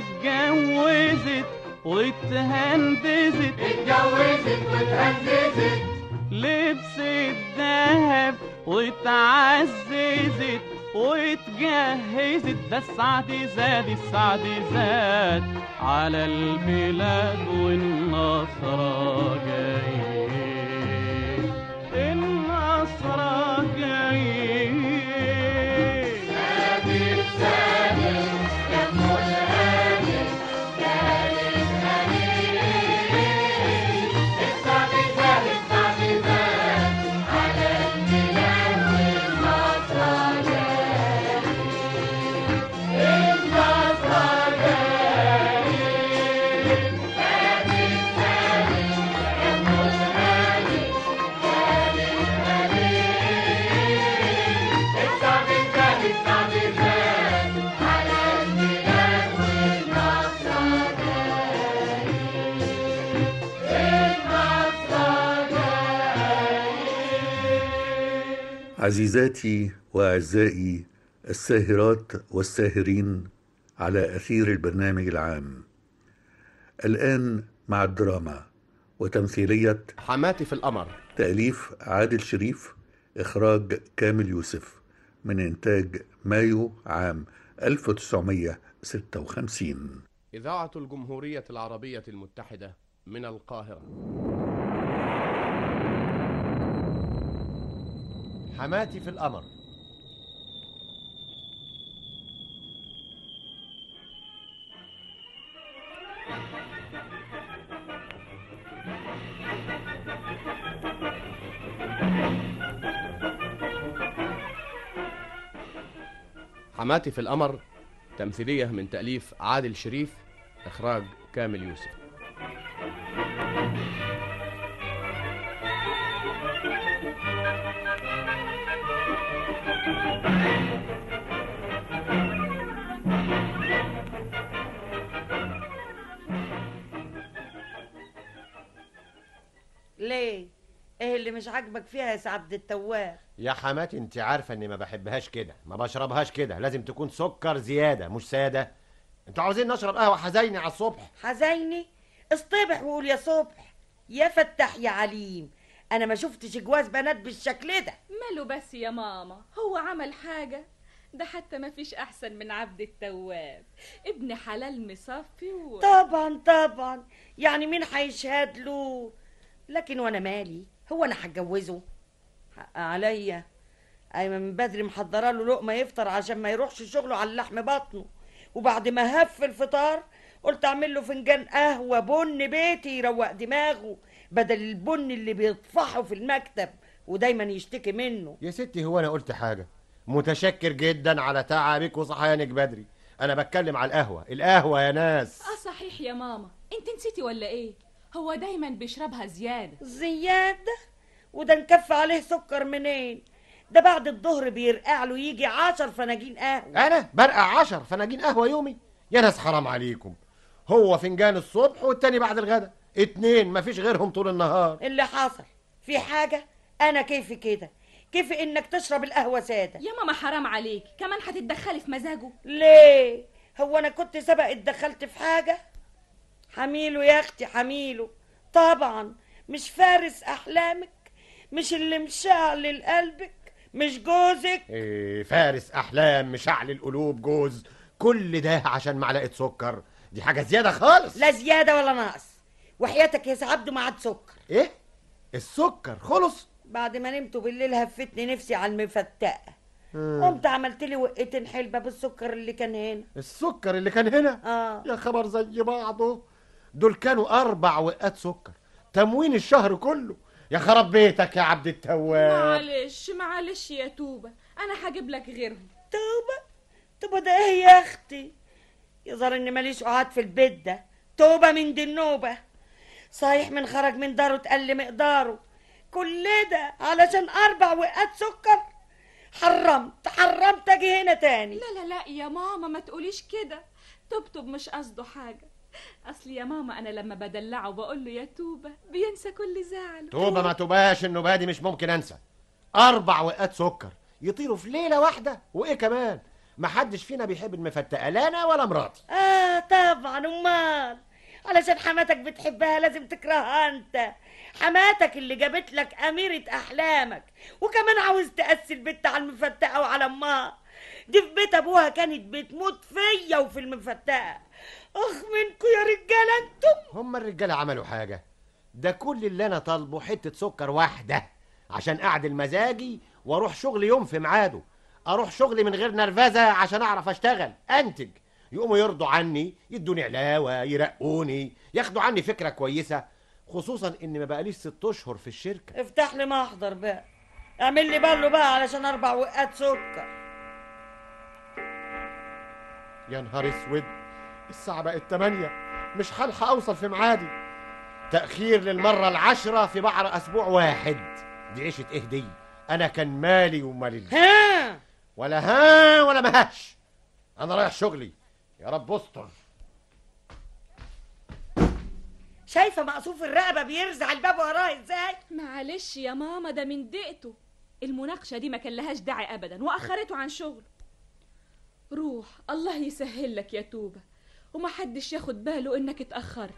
اتجوزت واتهندزت اتجوزت واتهندزت لبست دهب واتعززت واتجهزت ده السعد زاد السعد زاد على البلاد والنصر جاي النصر جاي سادت سادت يا ام الهاني سادت هاني السعد زاد السعد زاد على البلاد والنصر جاي النصر جاي سادت سادت يا ام الهاني سادت هاني السعد زاد السعد زاد على البلاد والنصر جاي النصر جاي عزيزاتي واعزائي الساهرات والساهرين على اثير البرنامج العام الان مع الدراما وتمثيليه حماتي في القمر تاليف عادل شريف اخراج كامل يوسف من انتاج مايو عام 1956 إذاعة الجمهورية العربية المتحدة من القاهرة حماتي في القمر حماتي في القمر تمثيلية من تأليف عادل شريف إخراج كامل يوسف ليه ايه اللي مش عاجبك فيها يا سعد التواب يا حماتي انت عارفه اني ما بحبهاش كده ما بشربهاش كده لازم تكون سكر زياده مش ساده انتوا عاوزين نشرب قهوه حزيني على الصبح حزيني اصطبح وقول يا صبح يا فتح يا عليم انا ما شفتش جواز بنات بالشكل ده ماله بس يا ماما هو عمل حاجة ده حتى ما فيش أحسن من عبد التواب ابن حلال مصفي و... طبعا طبعا يعني مين هيشهد له لكن وانا مالي هو انا هتجوزه حق عليا ايمن من بدري محضره له لقمه يفطر عشان ما يروحش شغله على لحم بطنه وبعد ما هف الفطار قلت اعمل له فنجان قهوه بن بيتي يروق دماغه بدل البن اللي بيطفحه في المكتب ودايما يشتكي منه يا ستي هو انا قلت حاجه متشكر جدا على تعبك وصحيانك بدري انا بتكلم على القهوه القهوه يا ناس اه صحيح يا ماما انت نسيتي ولا ايه هو دايما بيشربها زيادة زيادة وده نكف عليه سكر منين ده بعد الظهر بيرقع له يجي عشر فناجين قهوة انا برقع عشر فناجين قهوه يومي يا ناس حرام عليكم هو فنجان الصبح والتاني بعد الغدا اتنين مفيش غيرهم طول النهار اللي حصل في حاجة أنا كيفي كده كيفي إنك تشرب القهوة سادة يا ماما حرام عليك كمان هتتدخلي في مزاجه ليه هو أنا كنت سبق اتدخلت في حاجة حميله يا أختي حميله طبعا مش فارس أحلامك مش اللي مشعل قلبك مش جوزك إيه فارس احلام مشعل القلوب جوز كل ده عشان معلقه سكر دي حاجه زياده خالص لا زيادة ولا نقص وحياتك يا سعد ما عاد سكر ايه السكر خلص بعد ما نمت بالليل هفتني نفسي على المفتقة مم. قمت عملت لي وقتين حلبة بالسكر اللي كان هنا السكر اللي كان هنا اه يا خبر زي بعضه دول كانوا اربع وقات سكر تموين الشهر كله يا خراب بيتك يا عبد التواب معلش معلش يا توبة أنا هجيب لك غيرهم توبة توبة ده ايه يا اختي يظهر ان ماليش قعاد في البيت ده توبة من دي النوبة صحيح من خرج من داره تقل مقداره كل ده علشان اربع وقات سكر حرمت حرمت اجي هنا تاني لا لا لا يا ماما ما تقوليش كده طبطب مش قصده حاجة أصل يا ماما أنا لما بدلعه وبقول له يا توبة بينسى كل زعله توبة ما توباش النوبة دي مش ممكن انسى اربع وقات سكر يطيروا في ليله واحده وايه كمان محدش فينا بيحب المفتقه لا انا ولا مراتي اه طبعا امال علشان حماتك بتحبها لازم تكرهها انت حماتك اللي جابت لك اميرة احلامك وكمان عاوز تأسي البت على المفتقة وعلى امها دي في بيت ابوها كانت بتموت فيا وفي المفتقة اخ منكم يا رجالة انتم هم الرجاله عملوا حاجه ده كل اللي انا طالبه حته سكر واحده عشان اعدل مزاجي واروح شغل يوم في ميعاده اروح شغلي من غير نرفزه عشان اعرف اشتغل انتج يقوموا يرضوا عني يدوني علاوه يرقوني ياخدوا عني فكره كويسه خصوصا ان ما بقاليش ست اشهر في الشركه افتح لي محضر بقى اعمل لي بالو بقى علشان اربع وقات سكر يا نهار اسود الساعه بقت 8 مش هلحق اوصل في ميعادي تاخير للمره العاشره في بعر اسبوع واحد دي عيشه ايه دي انا كان مالي ومال ال- ها ولا ها ولا مهاش انا رايح شغلي يا رب استر شايفة مقصوف الرقبة بيرزع الباب وراه ازاي معلش يا ماما ده من دقته المناقشة دي ما كان لهاش داعي أبدا وأخرته عن شغله روح الله يسهل لك يا توبة ومحدش ياخد باله إنك اتأخرت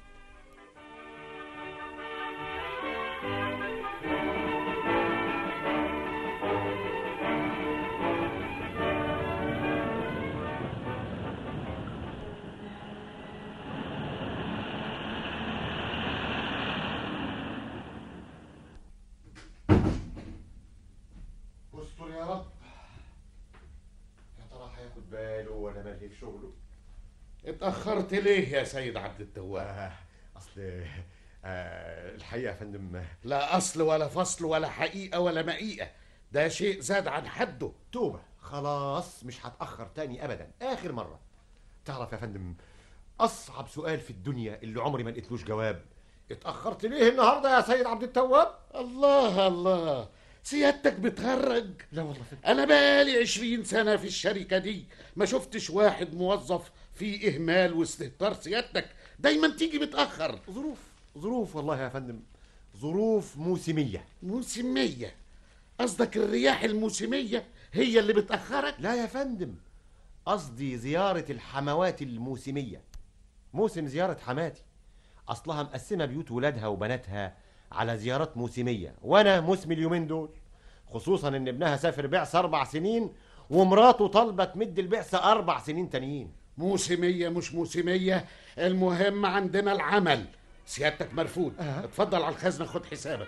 استر يا رب يا ترى هياخد باله ولا مالي في شغله اتأخرت ليه يا سيد عبد التواب؟ آه اصل آه الحقيقه يا فندم لا أصل ولا فصل ولا حقيقة ولا مقيقة ده شيء زاد عن حده توبه خلاص مش هتاخر تاني ابدا اخر مره تعرف يا فندم اصعب سؤال في الدنيا اللي عمري ما لقيتلوش جواب اتاخرت ليه النهارده يا سيد عبد التواب الله الله سيادتك بتهرج لا والله أنا بقالي عشرين سنة في الشركة دي ما شفتش واحد موظف فيه إهمال واستهتار سيادتك دايما تيجي متأخر ظروف ظروف والله يا فندم ظروف موسميه موسمية قصدك الرياح الموسمية هي اللي بتأخرك لا يا فندم قصدي زيارة الحموات الموسمية موسم زيارة حماتي أصلها مقسمة بيوت ولادها وبناتها على زيارات موسمية وأنا موسم اليومين دول خصوصا إن ابنها سافر بعثة أربع سنين ومراته طالبة تمد البعثة أربع سنين تانيين موسمية مش موسمية المهم عندنا العمل سيادتك مرفوض أه. اتفضل على الخزنة خد حسابك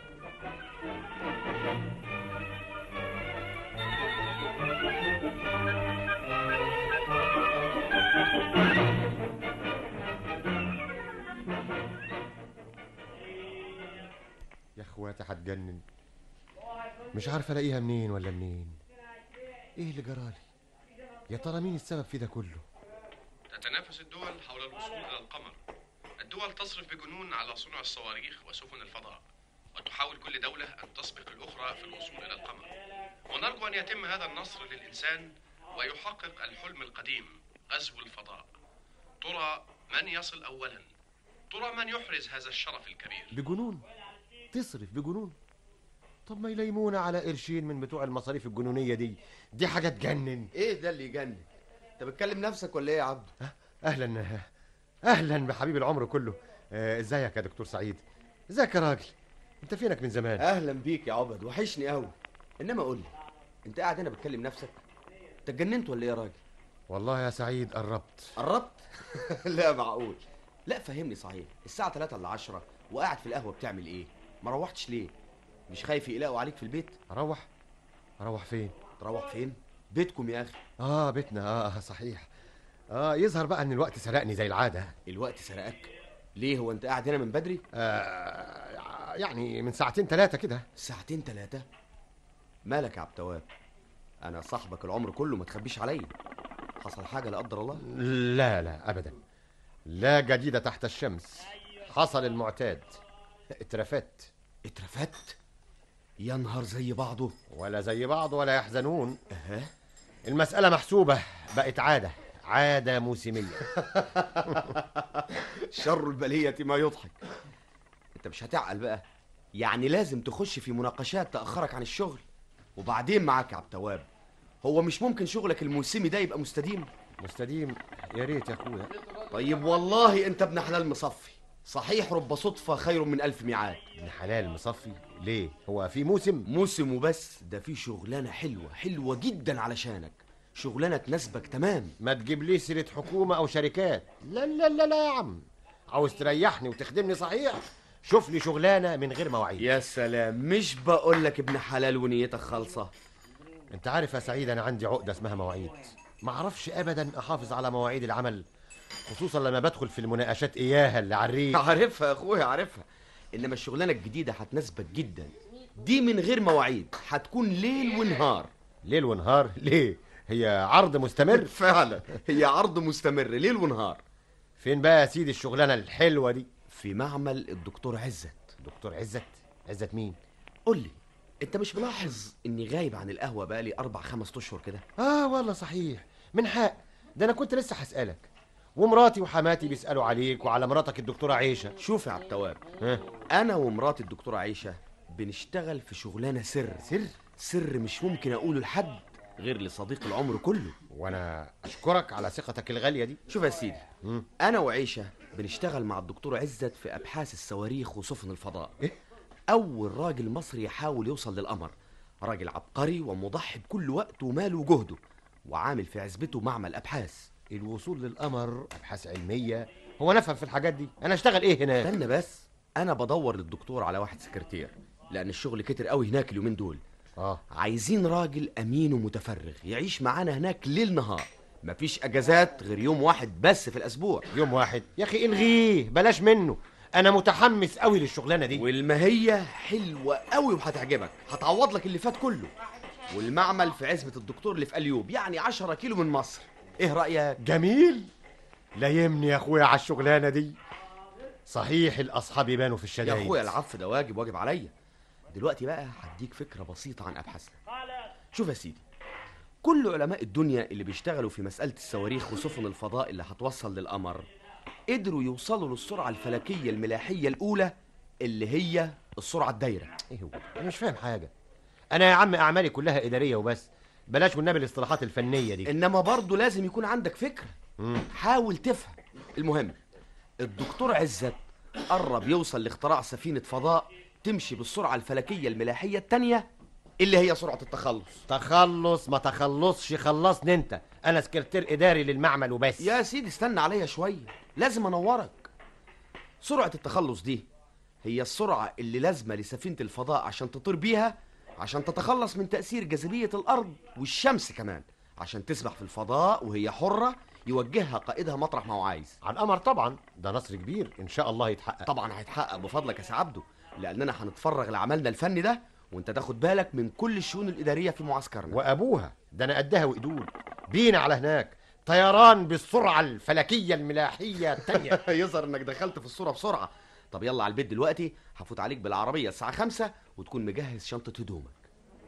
يا اخواتي هتجنن مش عارف الاقيها منين ولا منين ايه اللي جرالي يا ترى مين السبب في ده كله تتنافس الدول حول الوصول إلى القمر الدول تصرف بجنون على صنع الصواريخ وسفن الفضاء وتحاول كل دولة أن تسبق الأخرى في الوصول إلى القمر ونرجو أن يتم هذا النصر للإنسان ويحقق الحلم القديم غزو الفضاء ترى من يصل أولا ترى من يحرز هذا الشرف الكبير بجنون تصرف بجنون طب ما يليمونا على قرشين من بتوع المصاريف الجنونية دي دي حاجة تجنن ايه ده اللي يجنن انت بتكلم نفسك ولا ايه يا عبد اهلا اهلا بحبيب العمر كله آه، ازيك يا دكتور سعيد ازيك يا راجل انت فينك من زمان اهلا بيك يا عبد وحشني قوي انما قول لي انت قاعد هنا بتكلم نفسك انت اتجننت ولا ايه يا راجل والله يا سعيد قربت قربت لا معقول لا فهمني صحيح الساعه 3 الا 10 وقاعد في القهوه بتعمل ايه ما روحتش ليه مش خايف يقلقوا عليك في البيت اروح اروح فين تروح فين بيتكم يا اخي اه بيتنا اه صحيح اه يظهر بقى ان الوقت سرقني زي العاده الوقت سرقك ليه هو انت قاعد هنا من بدري آه يعني من ساعتين ثلاثه كده ساعتين ثلاثه مالك يا عبد التواب انا صاحبك العمر كله ما تخبيش عليا حصل حاجه لا قدر الله لا لا ابدا لا جديد تحت الشمس حصل المعتاد اترفدت اترفدت يا نهار زي بعضه ولا زي بعض ولا يحزنون اها المسألة محسوبة بقت عادة عادة موسمية شر البلية ما يضحك انت مش هتعقل بقى يعني لازم تخش في مناقشات تأخرك عن الشغل وبعدين معاك يا عبد التواب هو مش ممكن شغلك الموسمي ده يبقى مستديم مستديم يا ريت يا اخويا طيب والله انت ابن حلال مصفي صحيح رب صدفة خير من ألف ميعاد ابن حلال مصفي ليه هو في موسم موسم وبس ده في شغلانة حلوة حلوة جدا علشانك شغلانة تناسبك تمام ما تجيبليش سيرة حكومة أو شركات لا لا لا لا يا عم عاوز تريحني وتخدمني صحيح شوف لي شغلانة من غير مواعيد يا سلام مش بقول لك ابن حلال ونيتك خالصة انت عارف يا سعيد انا عندي عقدة اسمها مواعيد ما اعرفش ابدا احافظ على مواعيد العمل خصوصا لما بدخل في المناقشات اياها اللي على الريق عارفها يا اخويا عارفها انما الشغلانة الجديدة هتناسبك جدا دي من غير مواعيد هتكون ليل ونهار ليل ونهار ليه هي عرض مستمر فعلا هي عرض مستمر ليل ونهار فين بقى يا سيدي الشغلانة الحلوة دي في معمل الدكتور عزت دكتور عزت عزت مين قول لي انت مش ملاحظ اني غايب عن القهوة بقالي اربع خمس اشهر كده اه والله صحيح من حق ده انا كنت لسه هسألك ومراتي وحماتي بيسألوا عليك وعلى مراتك الدكتورة عيشة شوف يا عبد التواب ها انا ومراتي الدكتورة عيشة بنشتغل في شغلانة سر سر سر مش ممكن اقوله لحد غير لصديق العمر كله وانا اشكرك على ثقتك الغالية دي شوف يا سيدي مم. انا وعيشة بنشتغل مع الدكتور عزت في ابحاث الصواريخ وسفن الفضاء إيه؟ اول راجل مصري يحاول يوصل للقمر راجل عبقري ومضحي بكل وقته وماله وجهده وعامل في عزبته معمل ابحاث الوصول للقمر ابحاث علمية هو نفهم في الحاجات دي انا اشتغل ايه هناك استنى بس انا بدور للدكتور على واحد سكرتير لان الشغل كتر قوي هناك اليومين دول اه عايزين راجل امين ومتفرغ يعيش معانا هناك ليل نهار مفيش اجازات غير يوم واحد بس في الاسبوع يوم واحد يا اخي الغيه بلاش منه انا متحمس قوي للشغلانه دي والماهيه حلوه قوي وهتعجبك هتعوض لك اللي فات كله والمعمل في عزبة الدكتور اللي في اليوب يعني 10 كيلو من مصر ايه رايك جميل لا يمني يا اخويا على الشغلانه دي صحيح الاصحاب يبانوا في الشدايد يا اخويا العفو ده واجب واجب عليا دلوقتي بقى هديك فكره بسيطه عن ابحاثنا شوف يا سيدي كل علماء الدنيا اللي بيشتغلوا في مساله الصواريخ وسفن الفضاء اللي هتوصل للقمر قدروا يوصلوا للسرعه الفلكيه الملاحيه الاولى اللي هي السرعه الدايره ايه هو انا مش فاهم حاجه انا يا عم اعمالي كلها اداريه وبس بلاش والنبي الاصطلاحات الفنيه دي انما برضه لازم يكون عندك فكره مم. حاول تفهم المهم الدكتور عزت قرب يوصل لاختراع سفينه فضاء تمشي بالسرعه الفلكيه الملاحيه الثانيه اللي هي سرعه التخلص تخلص ما تخلصش خلصني انت انا سكرتير اداري للمعمل وبس يا سيدي استنى عليا شويه لازم انورك سرعه التخلص دي هي السرعه اللي لازمه لسفينه الفضاء عشان تطير بيها عشان تتخلص من تاثير جاذبيه الارض والشمس كمان عشان تسبح في الفضاء وهي حره يوجهها قائدها مطرح ما هو عايز على القمر طبعا ده نصر كبير ان شاء الله يتحقق طبعا هيتحقق بفضلك يا سي عبده لاننا هنتفرغ لعملنا الفني ده وانت تاخد بالك من كل الشؤون الاداريه في معسكرنا وابوها ده انا قدها وقدود بينا على هناك طيران بالسرعه الفلكيه الملاحيه الثانيه يظهر انك دخلت في الصوره بسرعه طب يلا على البيت دلوقتي هفوت عليك بالعربيه الساعه خمسة وتكون مجهز شنطه هدومك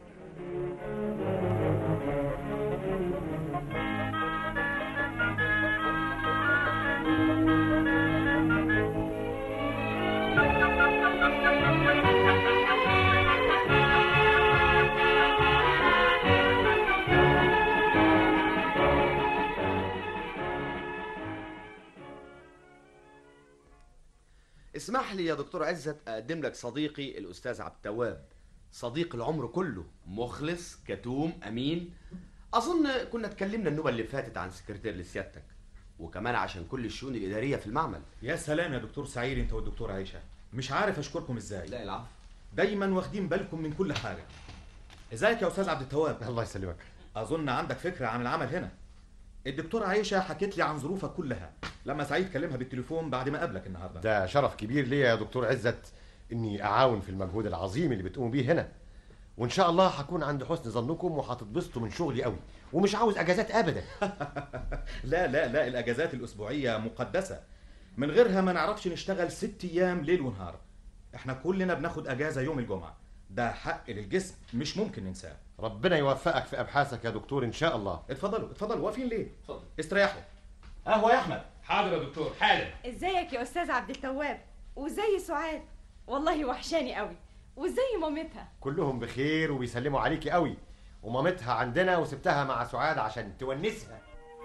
اسمح لي يا دكتور عزت اقدم لك صديقي الاستاذ عبد التواب صديق العمر كله مخلص كتوم امين اظن كنا اتكلمنا النوبه اللي فاتت عن سكرتير لسيادتك وكمان عشان كل الشؤون الاداريه في المعمل يا سلام يا دكتور سعيد انت والدكتور عيشه مش عارف اشكركم ازاي لا العفو دايما واخدين بالكم من كل حاجه ازيك يا استاذ عبد التواب الله يسلمك اظن عندك فكره عن العمل هنا الدكتورة عيشة حكت لي عن ظروفك كلها لما سعيد كلمها بالتليفون بعد ما قابلك النهارده ده شرف كبير ليا يا دكتور عزت اني اعاون في المجهود العظيم اللي بتقوموا بيه هنا وان شاء الله هكون عند حسن ظنكم وهتتبسطوا من شغلي قوي ومش عاوز اجازات ابدا لا لا لا الاجازات الاسبوعيه مقدسه من غيرها ما نعرفش نشتغل ست ايام ليل ونهار احنا كلنا بناخد اجازه يوم الجمعه ده حق للجسم مش ممكن ننساه ربنا يوفقك في ابحاثك يا دكتور ان شاء الله اتفضلوا اتفضلوا واقفين ليه اتفضل استريحوا قهوه يا احمد حاضر يا دكتور حالا ازيك يا استاذ عبد التواب وزي سعاد والله وحشاني قوي وزي مامتها كلهم بخير وبيسلموا عليكي قوي ومامتها عندنا وسبتها مع سعاد عشان تونسها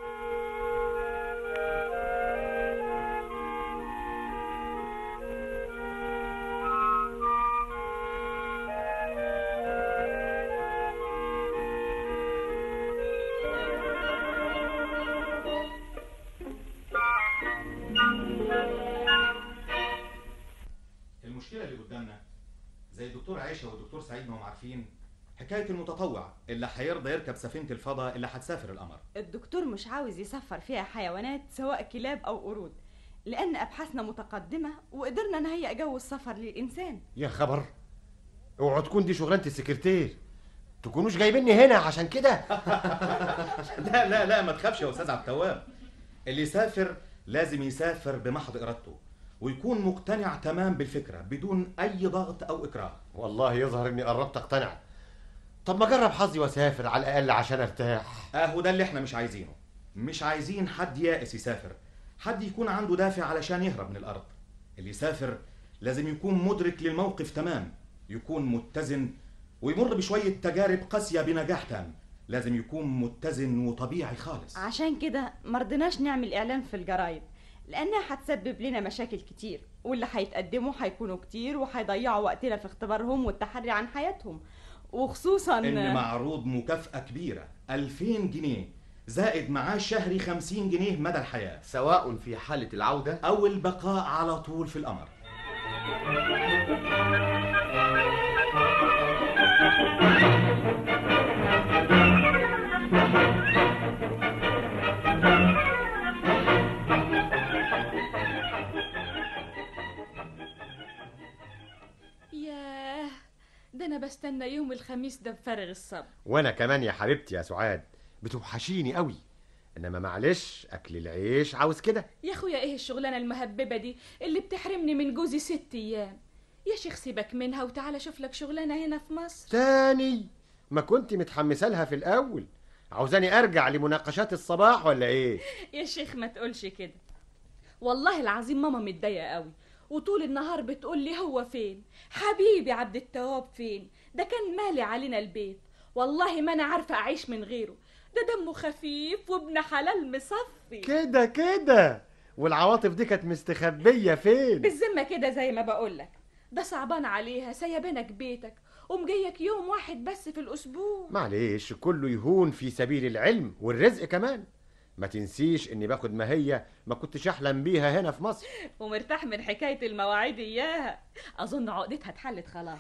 المشكله اللي قدامنا زي الدكتور عائشه والدكتور سعيد ما هم عارفين حكايه المتطوع اللي هيرضى يركب سفينه الفضاء اللي هتسافر القمر الدكتور مش عاوز يسفر فيها حيوانات سواء كلاب أو قرود لأن أبحاثنا متقدمة وقدرنا نهيئ جو السفر للإنسان يا خبر اوعوا تكون دي شغلانه السكرتير تكونوش جايبيني هنا عشان كده لا لا لا ما تخافش يا استاذ عبد التواب اللي يسافر لازم يسافر بمحض ارادته ويكون مقتنع تمام بالفكره بدون اي ضغط او اكراه والله يظهر اني قربت اقتنع طب ما اجرب حظي واسافر على الاقل عشان ارتاح اهو ده اللي احنا مش عايزينه مش عايزين حد يائس يسافر حد يكون عنده دافع علشان يهرب من الارض اللي يسافر لازم يكون مدرك للموقف تمام يكون متزن ويمر بشويه تجارب قاسيه بنجاح تام لازم يكون متزن وطبيعي خالص عشان كده مرضناش نعمل إعلان في الجرايد لأنها هتسبب لنا مشاكل كتير واللي هيتقدموا هيكونوا كتير وهيضيعوا وقتنا في اختبارهم والتحري عن حياتهم وخصوصا ان معروض مكافأة كبيرة 2000 جنيه زائد معاش شهري 50 جنيه مدى الحياة سواء في حالة العودة أو البقاء على طول في القمر ياه ده انا بستنى يوم الخميس ده بفارغ الصبر وانا كمان يا حبيبتي يا سعاد بتوحشيني قوي انما معلش اكل العيش عاوز كده يا اخويا ايه الشغلانه المهببه دي اللي بتحرمني من جوزي ست ايام يا شيخ سيبك منها وتعالى شوف لك شغلانه هنا في مصر تاني ما كنت متحمسه لها في الاول عاوزاني ارجع لمناقشات الصباح ولا ايه يا شيخ ما تقولش كده والله العظيم ماما متضايقه قوي وطول النهار بتقول لي هو فين حبيبي عبد التواب فين ده كان مالي علينا البيت والله ما انا عارفه اعيش من غيره ده دمه خفيف وابن حلال مصفي كده كده والعواطف دي كانت مستخبيه فين بالذمه كده زي ما بقولك ده صعبان عليها سيبانك بيتك ومجيك يوم واحد بس في الاسبوع معلش كله يهون في سبيل العلم والرزق كمان ما تنسيش اني باخد ماهية ما كنتش احلم بيها هنا في مصر ومرتاح من حكايه المواعيد اياها اظن عقدتها اتحلت خلاص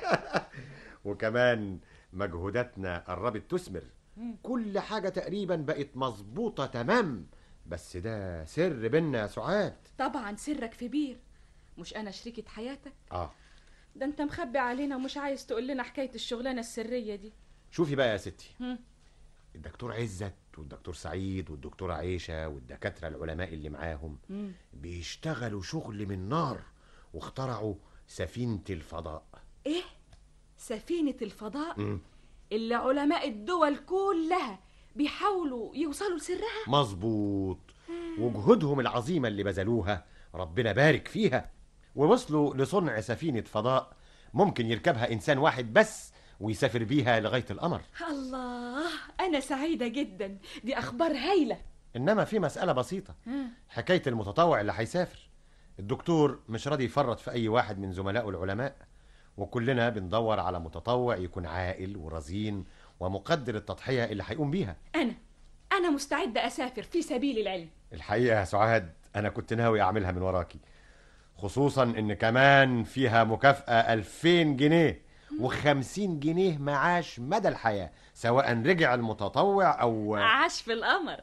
وكمان مجهوداتنا قربت تثمر كل حاجة تقريبا بقت مظبوطة تمام بس ده سر بينا يا سعاد طبعا سرك في بير مش انا شريكة حياتك اه ده انت مخبي علينا ومش عايز تقول لنا حكايه الشغلانه السريه دي شوفي بقى يا ستي هم. الدكتور عزت والدكتور سعيد والدكتورة عيشة والدكاترة العلماء اللي معاهم مم. بيشتغلوا شغل من نار واخترعوا سفينة الفضاء ايه سفينه الفضاء مم. اللي علماء الدول كلها بيحاولوا يوصلوا لسرها مظبوط وجهودهم العظيمة اللي بذلوها ربنا بارك فيها ووصلوا لصنع سفينة فضاء ممكن يركبها إنسان واحد بس ويسافر بيها لغاية القمر الله انا سعيده جدا دي اخبار هايله إنما في مسألة بسيطة حكاية المتطوع اللي هيسافر الدكتور مش راضي يفرط في أي واحد من زملائه العلماء وكلنا بندور على متطوع يكون عاقل ورزين ومقدر التضحية اللي هيقوم بيها انا انا مستعده اسافر في سبيل العلم الحقيقة يا سعاد أنا كنت ناوي أعملها من وراكي خصوصا إن كمان فيها مكافأة 2000 جنيه و50 جنيه معاش مدى الحياة سواء رجع المتطوع أو عاش في القمر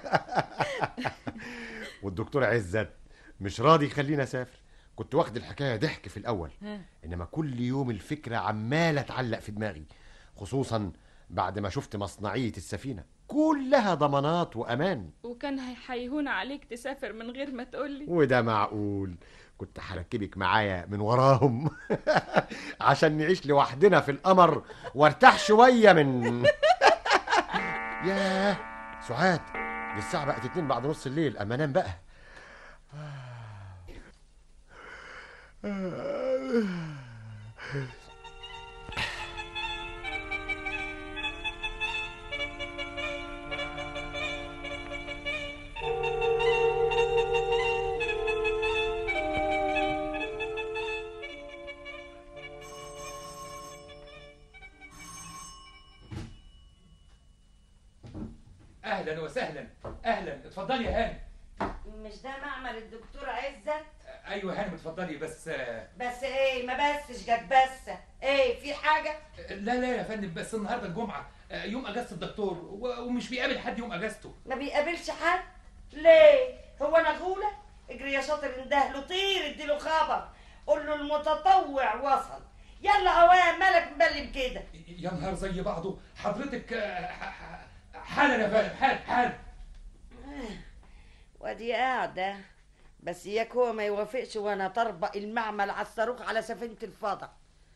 والدكتور عزت مش راضي يخليني أسافر كنت واخد الحكاية ضحك في الأول ها. إنما كل يوم الفكرة عمالة تعلق في دماغي خصوصا بعد ما شفت مصنعية السفينة كلها ضمانات وأمان وكان هيهون عليك تسافر من غير ما تقولي وده معقول كنت هركبك معايا من وراهم عشان نعيش لوحدنا في القمر وارتاح شوية من ياه سعاد دي الساعة بقت اتنين بعد نص الليل أما انام بقى اهلا وسهلا اهلا اتفضلي يا هانم مش ده معمل الدكتور عزت ايوه يا هانم اتفضلي بس آه، بس ايه ما بسش جت بس ايه في حاجه لا لا يا فندم بس النهارده الجمعه آه، يوم اجازه الدكتور و- ومش بيقابل حد يوم اجازته ما بيقابلش حد ليه هو انا غوله اجري يا شاطر اندهله طير اديله خبر قول له المتطوع وصل يلا اوام مالك مبلم كده يا نهار زي بعضه حضرتك آه، ح- ح- حالا يا فندم حالا حالا وادي قاعده بس اياك هو ما يوافقش وانا طربق المعمل على الصاروخ على سفينه الفضاء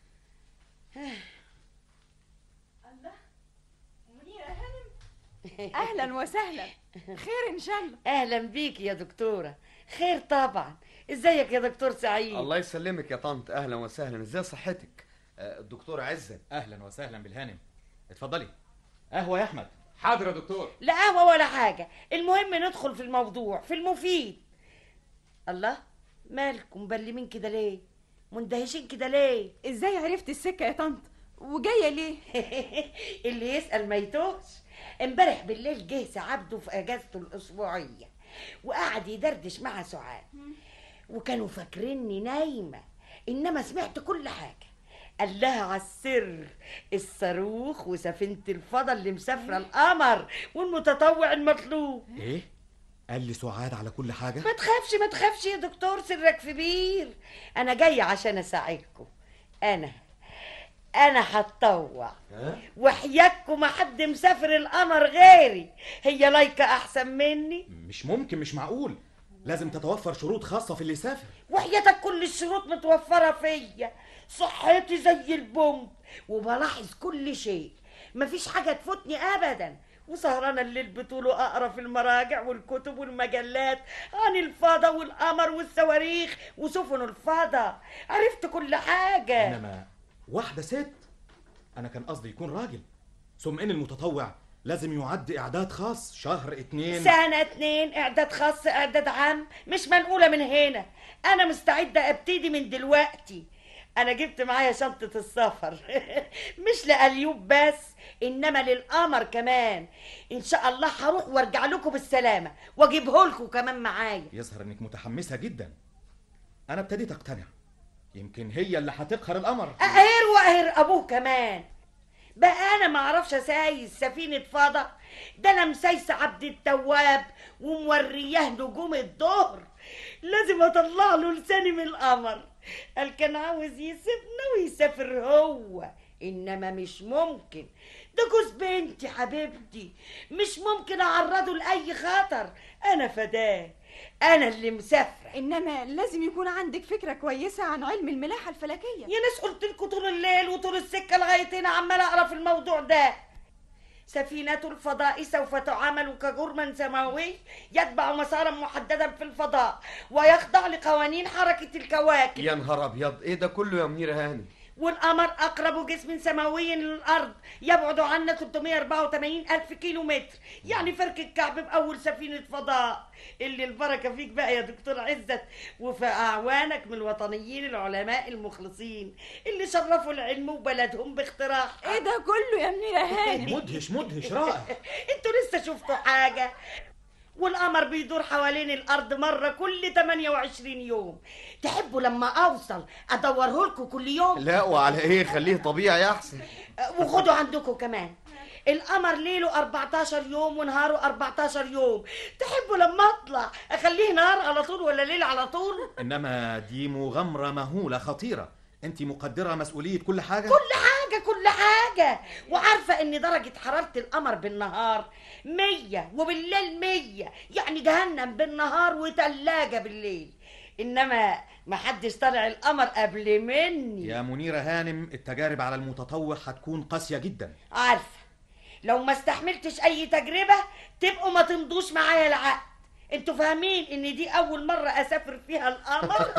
الله منيرة هانم اهلا وسهلا خير ان شاء الله اهلا بيك يا دكتوره خير طبعا ازيك يا دكتور سعيد الله يسلمك يا طنط اهلا وسهلا ازاي صحتك آه، الدكتور عزت اهلا وسهلا بالهانم اتفضلي قهوه يا احمد حاضر يا دكتور لا قهوه ولا حاجه المهم ندخل في الموضوع في المفيد الله مالكم مبلمين كده ليه مندهشين كده ليه ازاي عرفت السكه يا طنط وجايه ليه اللي يسال ما يتوهش امبارح بالليل جه سعبده في اجازته الاسبوعيه وقعد يدردش مع سعاد وكانوا فاكريني نايمه انما سمعت كل حاجه قال لها على السر الصاروخ وسفينه الفضا اللي مسافره القمر والمتطوع المطلوب ايه قال لي سعاد على كل حاجه ما تخافش ما تخافش يا دكتور سرك كبير انا جايه عشان اساعدكم انا انا هتطوع وحياتكم ما حد مسافر القمر غيري هي لايكه احسن مني مش ممكن مش معقول لازم تتوفر شروط خاصه في اللي يسافر وحياتك كل الشروط متوفره فيا صحتي زي البومب وبلاحظ كل شيء مفيش حاجه تفوتني ابدا وسهرانة الليل بطوله أقرأ في المراجع والكتب والمجلات عن الفضاء والقمر والصواريخ وسفن الفضاء عرفت كل حاجة انما واحده ست انا كان قصدي يكون راجل ثم ان المتطوع لازم يعد اعداد خاص شهر اتنين سنة اتنين إعداد خاص إعداد عام مش منقولة من هنا أنا مستعدة أبتدي من دلوقتي أنا جبت معايا شنطة السفر مش لأليوب بس إنما للقمر كمان إن شاء الله هروح وأرجع لكم بالسلامة وأجيبه لكم كمان معايا يظهر انك متحمسه جدا انا ابتديت اقتنع يمكن هي اللي هتقهر القمر أقهر وأقهر أبوه كمان بقى أنا ما أعرفش أسايس سفينة فضا ده أنا مسايسة عبد التواب ومورياه نجوم الظهر لازم أطلع له لساني من القمر قال كان عاوز يسيبنا ويسافر هو إنما مش ممكن ده جوز بنتي حبيبتي مش ممكن أعرضه لأي خطر أنا فداه أنا اللي مسافرة انما لازم يكون عندك فكره كويسه عن علم الملاحه الفلكيه يا ناس قلت لكم طول الليل وطول السكه لغايه هنا عمال اقرا في الموضوع ده سفينة الفضاء سوف تعامل كجرما سماوي يتبع مسارا محددا في الفضاء ويخضع لقوانين حركة الكواكب يا نهار ابيض ايه ده كله يا منير هانم والقمر أقرب جسم سماوي للأرض يبعد عنا 384 ألف كيلو متر يعني فرك الكعب بأول سفينة فضاء اللي البركة فيك بقى يا دكتور عزت وفي أعوانك من الوطنيين العلماء المخلصين اللي شرفوا العلم وبلدهم باختراع ايه ده كله يا منيرة هاني مدهش مدهش رائع انتوا لسه شفتوا حاجة والقمر بيدور حوالين الارض مره كل 28 يوم تحبوا لما اوصل ادوره لكم كل يوم لا وعلى ايه خليه طبيعي احسن وخدوا عندكم كمان القمر ليله 14 يوم ونهاره 14 يوم تحبوا لما اطلع اخليه نهار على طول ولا ليل على طول انما دي مغامره مهوله خطيره انت مقدره مسؤوليه كل حاجه كل حاجة كل حاجة وعارفة ان درجة حرارة القمر بالنهار مية وبالليل مية يعني جهنم بالنهار وتلاجة بالليل انما محدش طالع القمر قبل مني يا منيره هانم التجارب على المتطوع هتكون قاسيه جدا عارفة لو ما استحملتش اي تجربة تبقوا ما تمضوش معايا العقد انتوا فاهمين ان دي اول مرة اسافر فيها القمر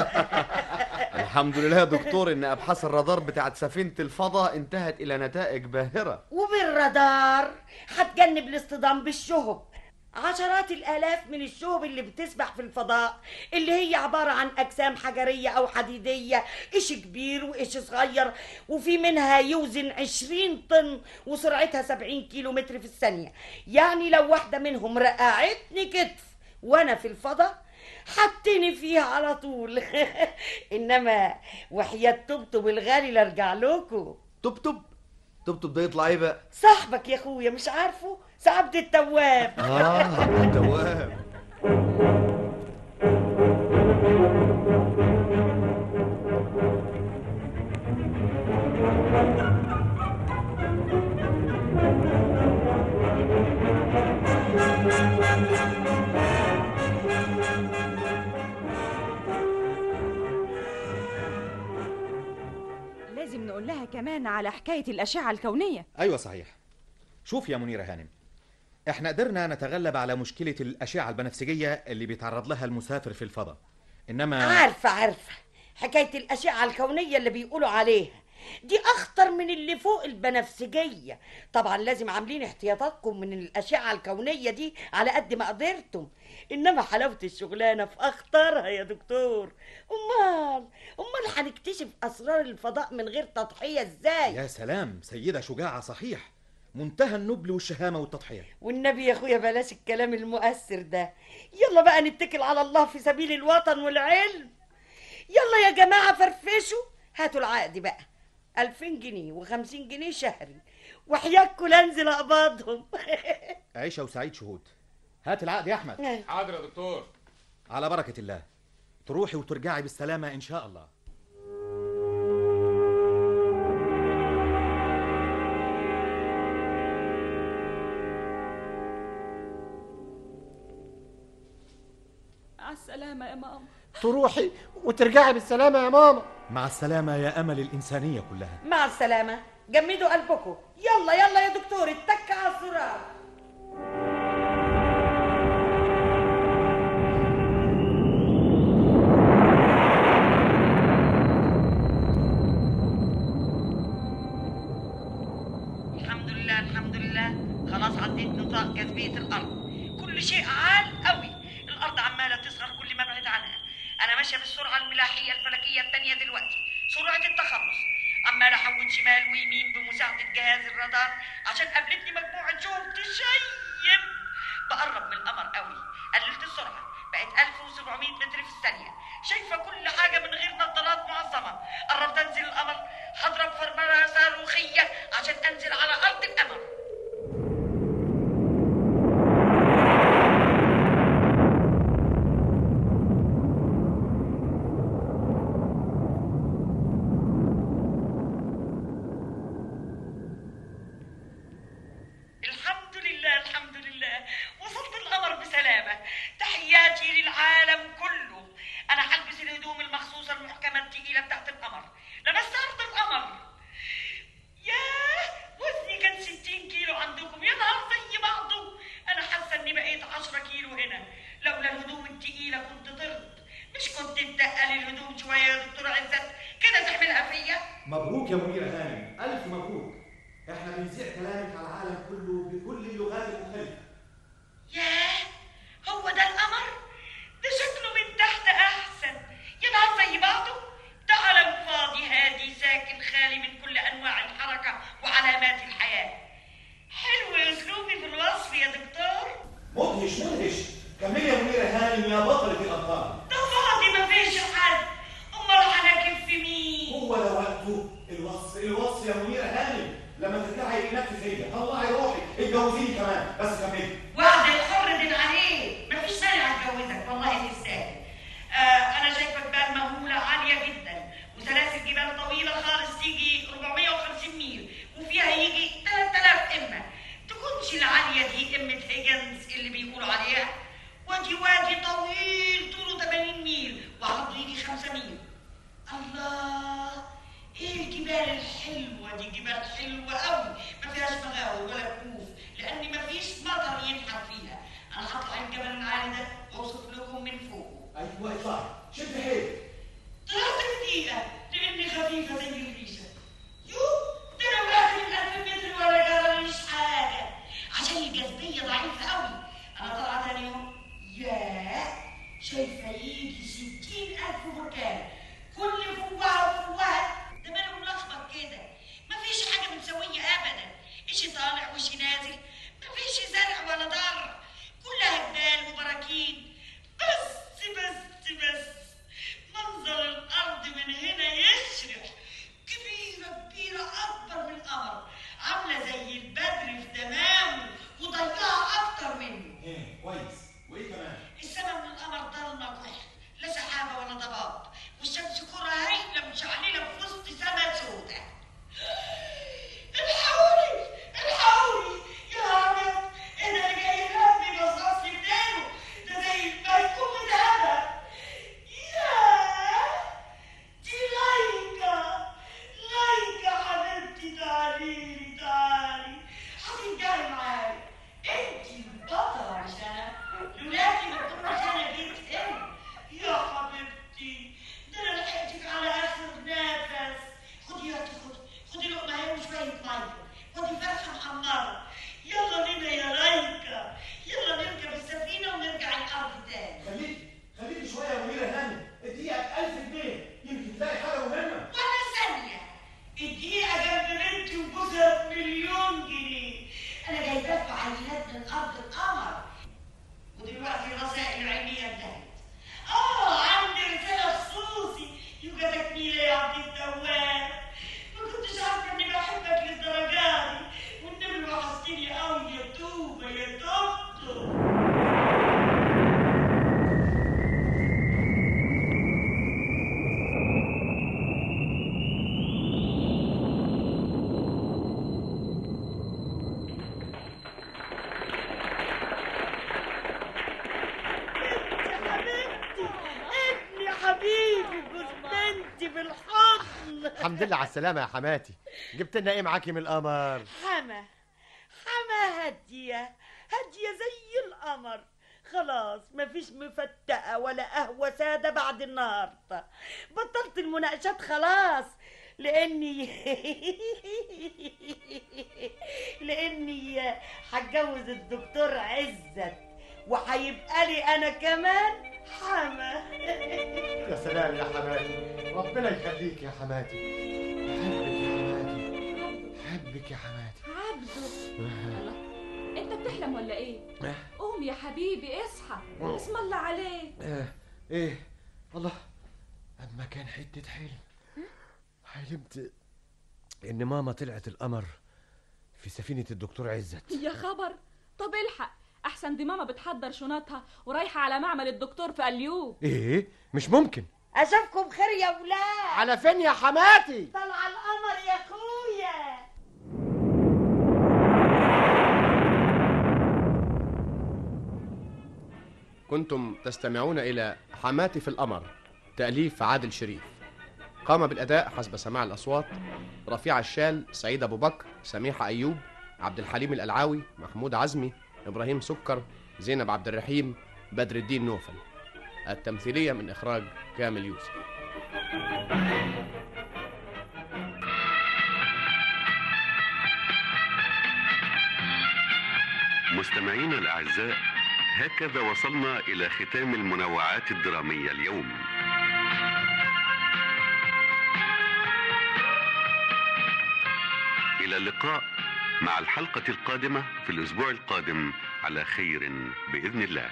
الحمد لله يا دكتور ان ابحاث الرادار بتاعت سفينه الفضاء انتهت الى نتائج باهره وبالرادار هتجنب الاصطدام بالشهب عشرات الآلاف من الشهب اللي بتسبح في الفضاء اللي هي عبارة عن أجسام حجرية أو حديدية إيش كبير وإيش صغير وفي منها يوزن عشرين طن وسرعتها سبعين كيلو متر في الثانية يعني لو واحدة منهم رقعتني كتف وأنا في الفضاء حطني فيها على طول إنما وحياة طبطب الغالي لارجع لكم طبطب طبطب ده يطلع ايه بقى صاحبك يا اخويا مش عارفه سعبد التواب اه التواب لازم نقول لها كمان على حكاية الأشعة الكونية ايوه صحيح شوف يا منيره هانم احنا قدرنا نتغلب على مشكله الاشعه البنفسجيه اللي بيتعرض لها المسافر في الفضاء انما عارفة عارفة حكاية الأشعة الكونية اللي بيقولوا عليها دي أخطر من اللي فوق البنفسجية طبعا لازم عاملين احتياطاتكم من الأشعة الكونية دي على قد ما قدرتم إنما حلاوة الشغلانة في أخطرها يا دكتور أمال أمال هنكتشف أسرار الفضاء من غير تضحية إزاي يا سلام سيده شجاعه صحيح منتهى النبل والشهامه والتضحيه والنبي يا أخويا بلاش الكلام المؤثر ده يلا بقى نتكل على الله في سبيل الوطن والعلم يلا يا جماعة فرفشوا هاتوا العقد بقى ألفين جنيه وخمسين جنيه شهري وحياكوا لانزل أقبضهم عيشه وسعيد شهود هات العقد يا احمد حاضر يا دكتور على بركه الله تروحي وترجعي بالسلامه ان شاء الله مع السلامة يا ماما تروحي وترجعي بالسلامة يا ماما مع السلامه يا امل الانسانيه كلها مع السلامة جمدوا قلبكم يلا يلا يا دكتور اتك على الزرار الحمد لله الحمد لله خلاص عديت نطاق جاذبية الأرض كل شيء عال قوي الأرض عمالة تصغر كل ما ابعد عنها أنا ماشية بالسرعة الملاحية الفلكية التانية دلوقتي سرعة التخلص عمالة أحود شمال ويمين بمساعدة جهاز الرادار عشان قابلتني مجموعة شهب تشيب بقرب من القمر قوي قللت السرعة بقت 1700 متر في الثانية شايفة كل حاجة من غير نظارات معظمة قربت أنزل القمر هضرب فرملة صاروخية عشان أنزل على أرض القمر الحمد لله الحمد لله وصلت القمر بسلامة تحياتي للعالم كله أنا هلبس الهدوم المخصوصة المحكمة التقيلة بتاعت القمر لمست أرض القمر ياه وزني كان 60 كيلو عندكم يا نهار زي بعضه أنا حاسة إني بقيت 10 كيلو هنا لولا الهدوم التقيلة كنت طرت مش كنت تتقل الهدوم شوية يا دكتور عزت كده تعملها فيا مبروك يا منيره هانم الف مبروك احنا بنذيع كلامك على العالم كله بكل اللغات المختلفه ياه هو ده القمر ده شكله من تحت احسن يا نهار زي بعضه ده عالم فاضي هادي ساكن خالي من كل انواع الحركه وعلامات الحياه حلو اسلوبي في الوصف يا دكتور مدهش مدهش كملي يا منيره هانم يا بطله الابطال ده فاضي مفيش حد امال هنكب في مين هو ده وقته الوصف الوصف يا منيره هانم لما ترجعي لنفسك فيا طلعي روحك اتجوزيني كمان بس كملي وعد الحر دين عليه مفيش مانع اتجوزك والله تستاهل آه انا شايفك بقى مهوله عاليه جدا وسلاسل جبال طويله خالص تيجي 450 ميل وفيها يجي 3000 قمه تكونش العاليه دي قمه هيجنز اللي بيقولوا عليها وادي وادي طويل طوله 80 ميل وعرضه يجي 5 ميل الله ايه الجبال الحلوه دي جبال حلوه قوي ما فيهاش مغاوي ولا كوف لان ما فيش مطر ينحت فيها انا هطلع الجبل العالي ده واوصف لكم من فوق ايوه اطلعي شد حيلك طلعت في دقيقه لاني خفيفه زي الريشه يو ده انا وقعت من 1000 متر ولا جراليش حاجه عشان الجاذبيه ضعيفه قوي انا طالعه شايفه يجي ستين ألف بركان كل فوهة وفوهة ده ماله ملخبط كده مفيش حاجة متسوية أبدا إشي طالع وإشي نازل مفيش زرع ولا ضر كلها جبال وبراكين بس بس بس منظر الأرض من هنا يشرح كبيرة كبيرة أكبر من القمر عاملة زي البدر في تمامه وضيعة أكتر منه ايه كويس وايه كمان السماء من القمر ضلمة كحل لا سحابة ولا ضباب والشمس كرة هايلة مشعللة في وسط سما سودة الحقوني الحقوني يا عمد ايه ده اللي جاي يرمي بصاص بداله ده زي المركوب ذهب ياه دي لايكا لايكا حبيبتي تعالي لي تعالي هترجعي معايا انت البطلة عشان لولاكي ما كنتش انا جيت هنا يا حبيبتي ده انا لحقتك على اخر نفس خدي يا اختي خدي خدي لقمه اهي وشويه ميه خدي فرخه محمره يلا بينا يا لايكا يلا نركب السفينه ونرجع الارض تاني خليكي خليكي شويه يا منيره هاني اديها 1000 جنيه يمكن تلاقي حاجه مهمه ولا ثانيه الدقيقه جنب بنتي وجوزها بمليون جنيه انا جايباه في عينات من ارض القمر ودلوقتي رسائل علميه انتهت اه عندي رساله خصوصي يوجدك لي يا عبد التواب ما كنتش عارفه اني بحبك للدرجه دي والنبي وحشتني قوي يا توبه يا توبته ابني حبيبي جوز بنتي بالحضن الحمد لله على السلامة يا حماتي جبت لنا ايه معاكي من القمر حما حما هادية هادية زي القمر خلاص مفيش مفتقة ولا قهوة سادة بعد النهاردة بطلت المناقشات خلاص لاني لاني هتجوز الدكتور عزت وهيبقى لي انا كمان حما يا سلام يا حماتي ربنا يخليك يا حماتي حبك يا حماتي عبده الله انت بتحلم ولا ايه قوم يا حبيبي اصحى اسم الله عليك آه ايه الله اما كان حتة حلم حلمت ان ماما طلعت القمر في سفينة الدكتور عزت يا خبر طب الحق احسن دي ماما بتحضر شنطها ورايحه على معمل الدكتور في اليوب ايه مش ممكن اشوفكم خير يا ولاد على فين يا حماتي طلع القمر يا اخويا كنتم تستمعون إلى حماتي في القمر تأليف عادل شريف قام بالأداء حسب سماع الأصوات رفيع الشال سعيد أبو بكر سميحة أيوب عبد الحليم الألعاوي محمود عزمي إبراهيم سكر زينب عبد الرحيم بدر الدين نوفل التمثيلية من إخراج كامل يوسف مستمعينا الأعزاء هكذا وصلنا إلى ختام المنوعات الدرامية اليوم إلى اللقاء مع الحلقة القادمة في الأسبوع القادم على خير بإذن الله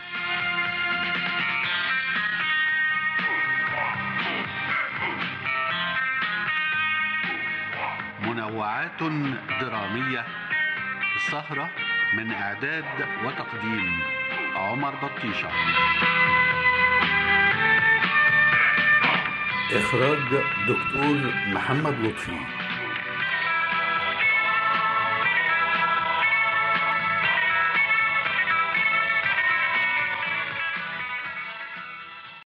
منوعات درامية السهرة من إعداد وتقديم عمر بطيشة إخراج دكتور محمد لطفي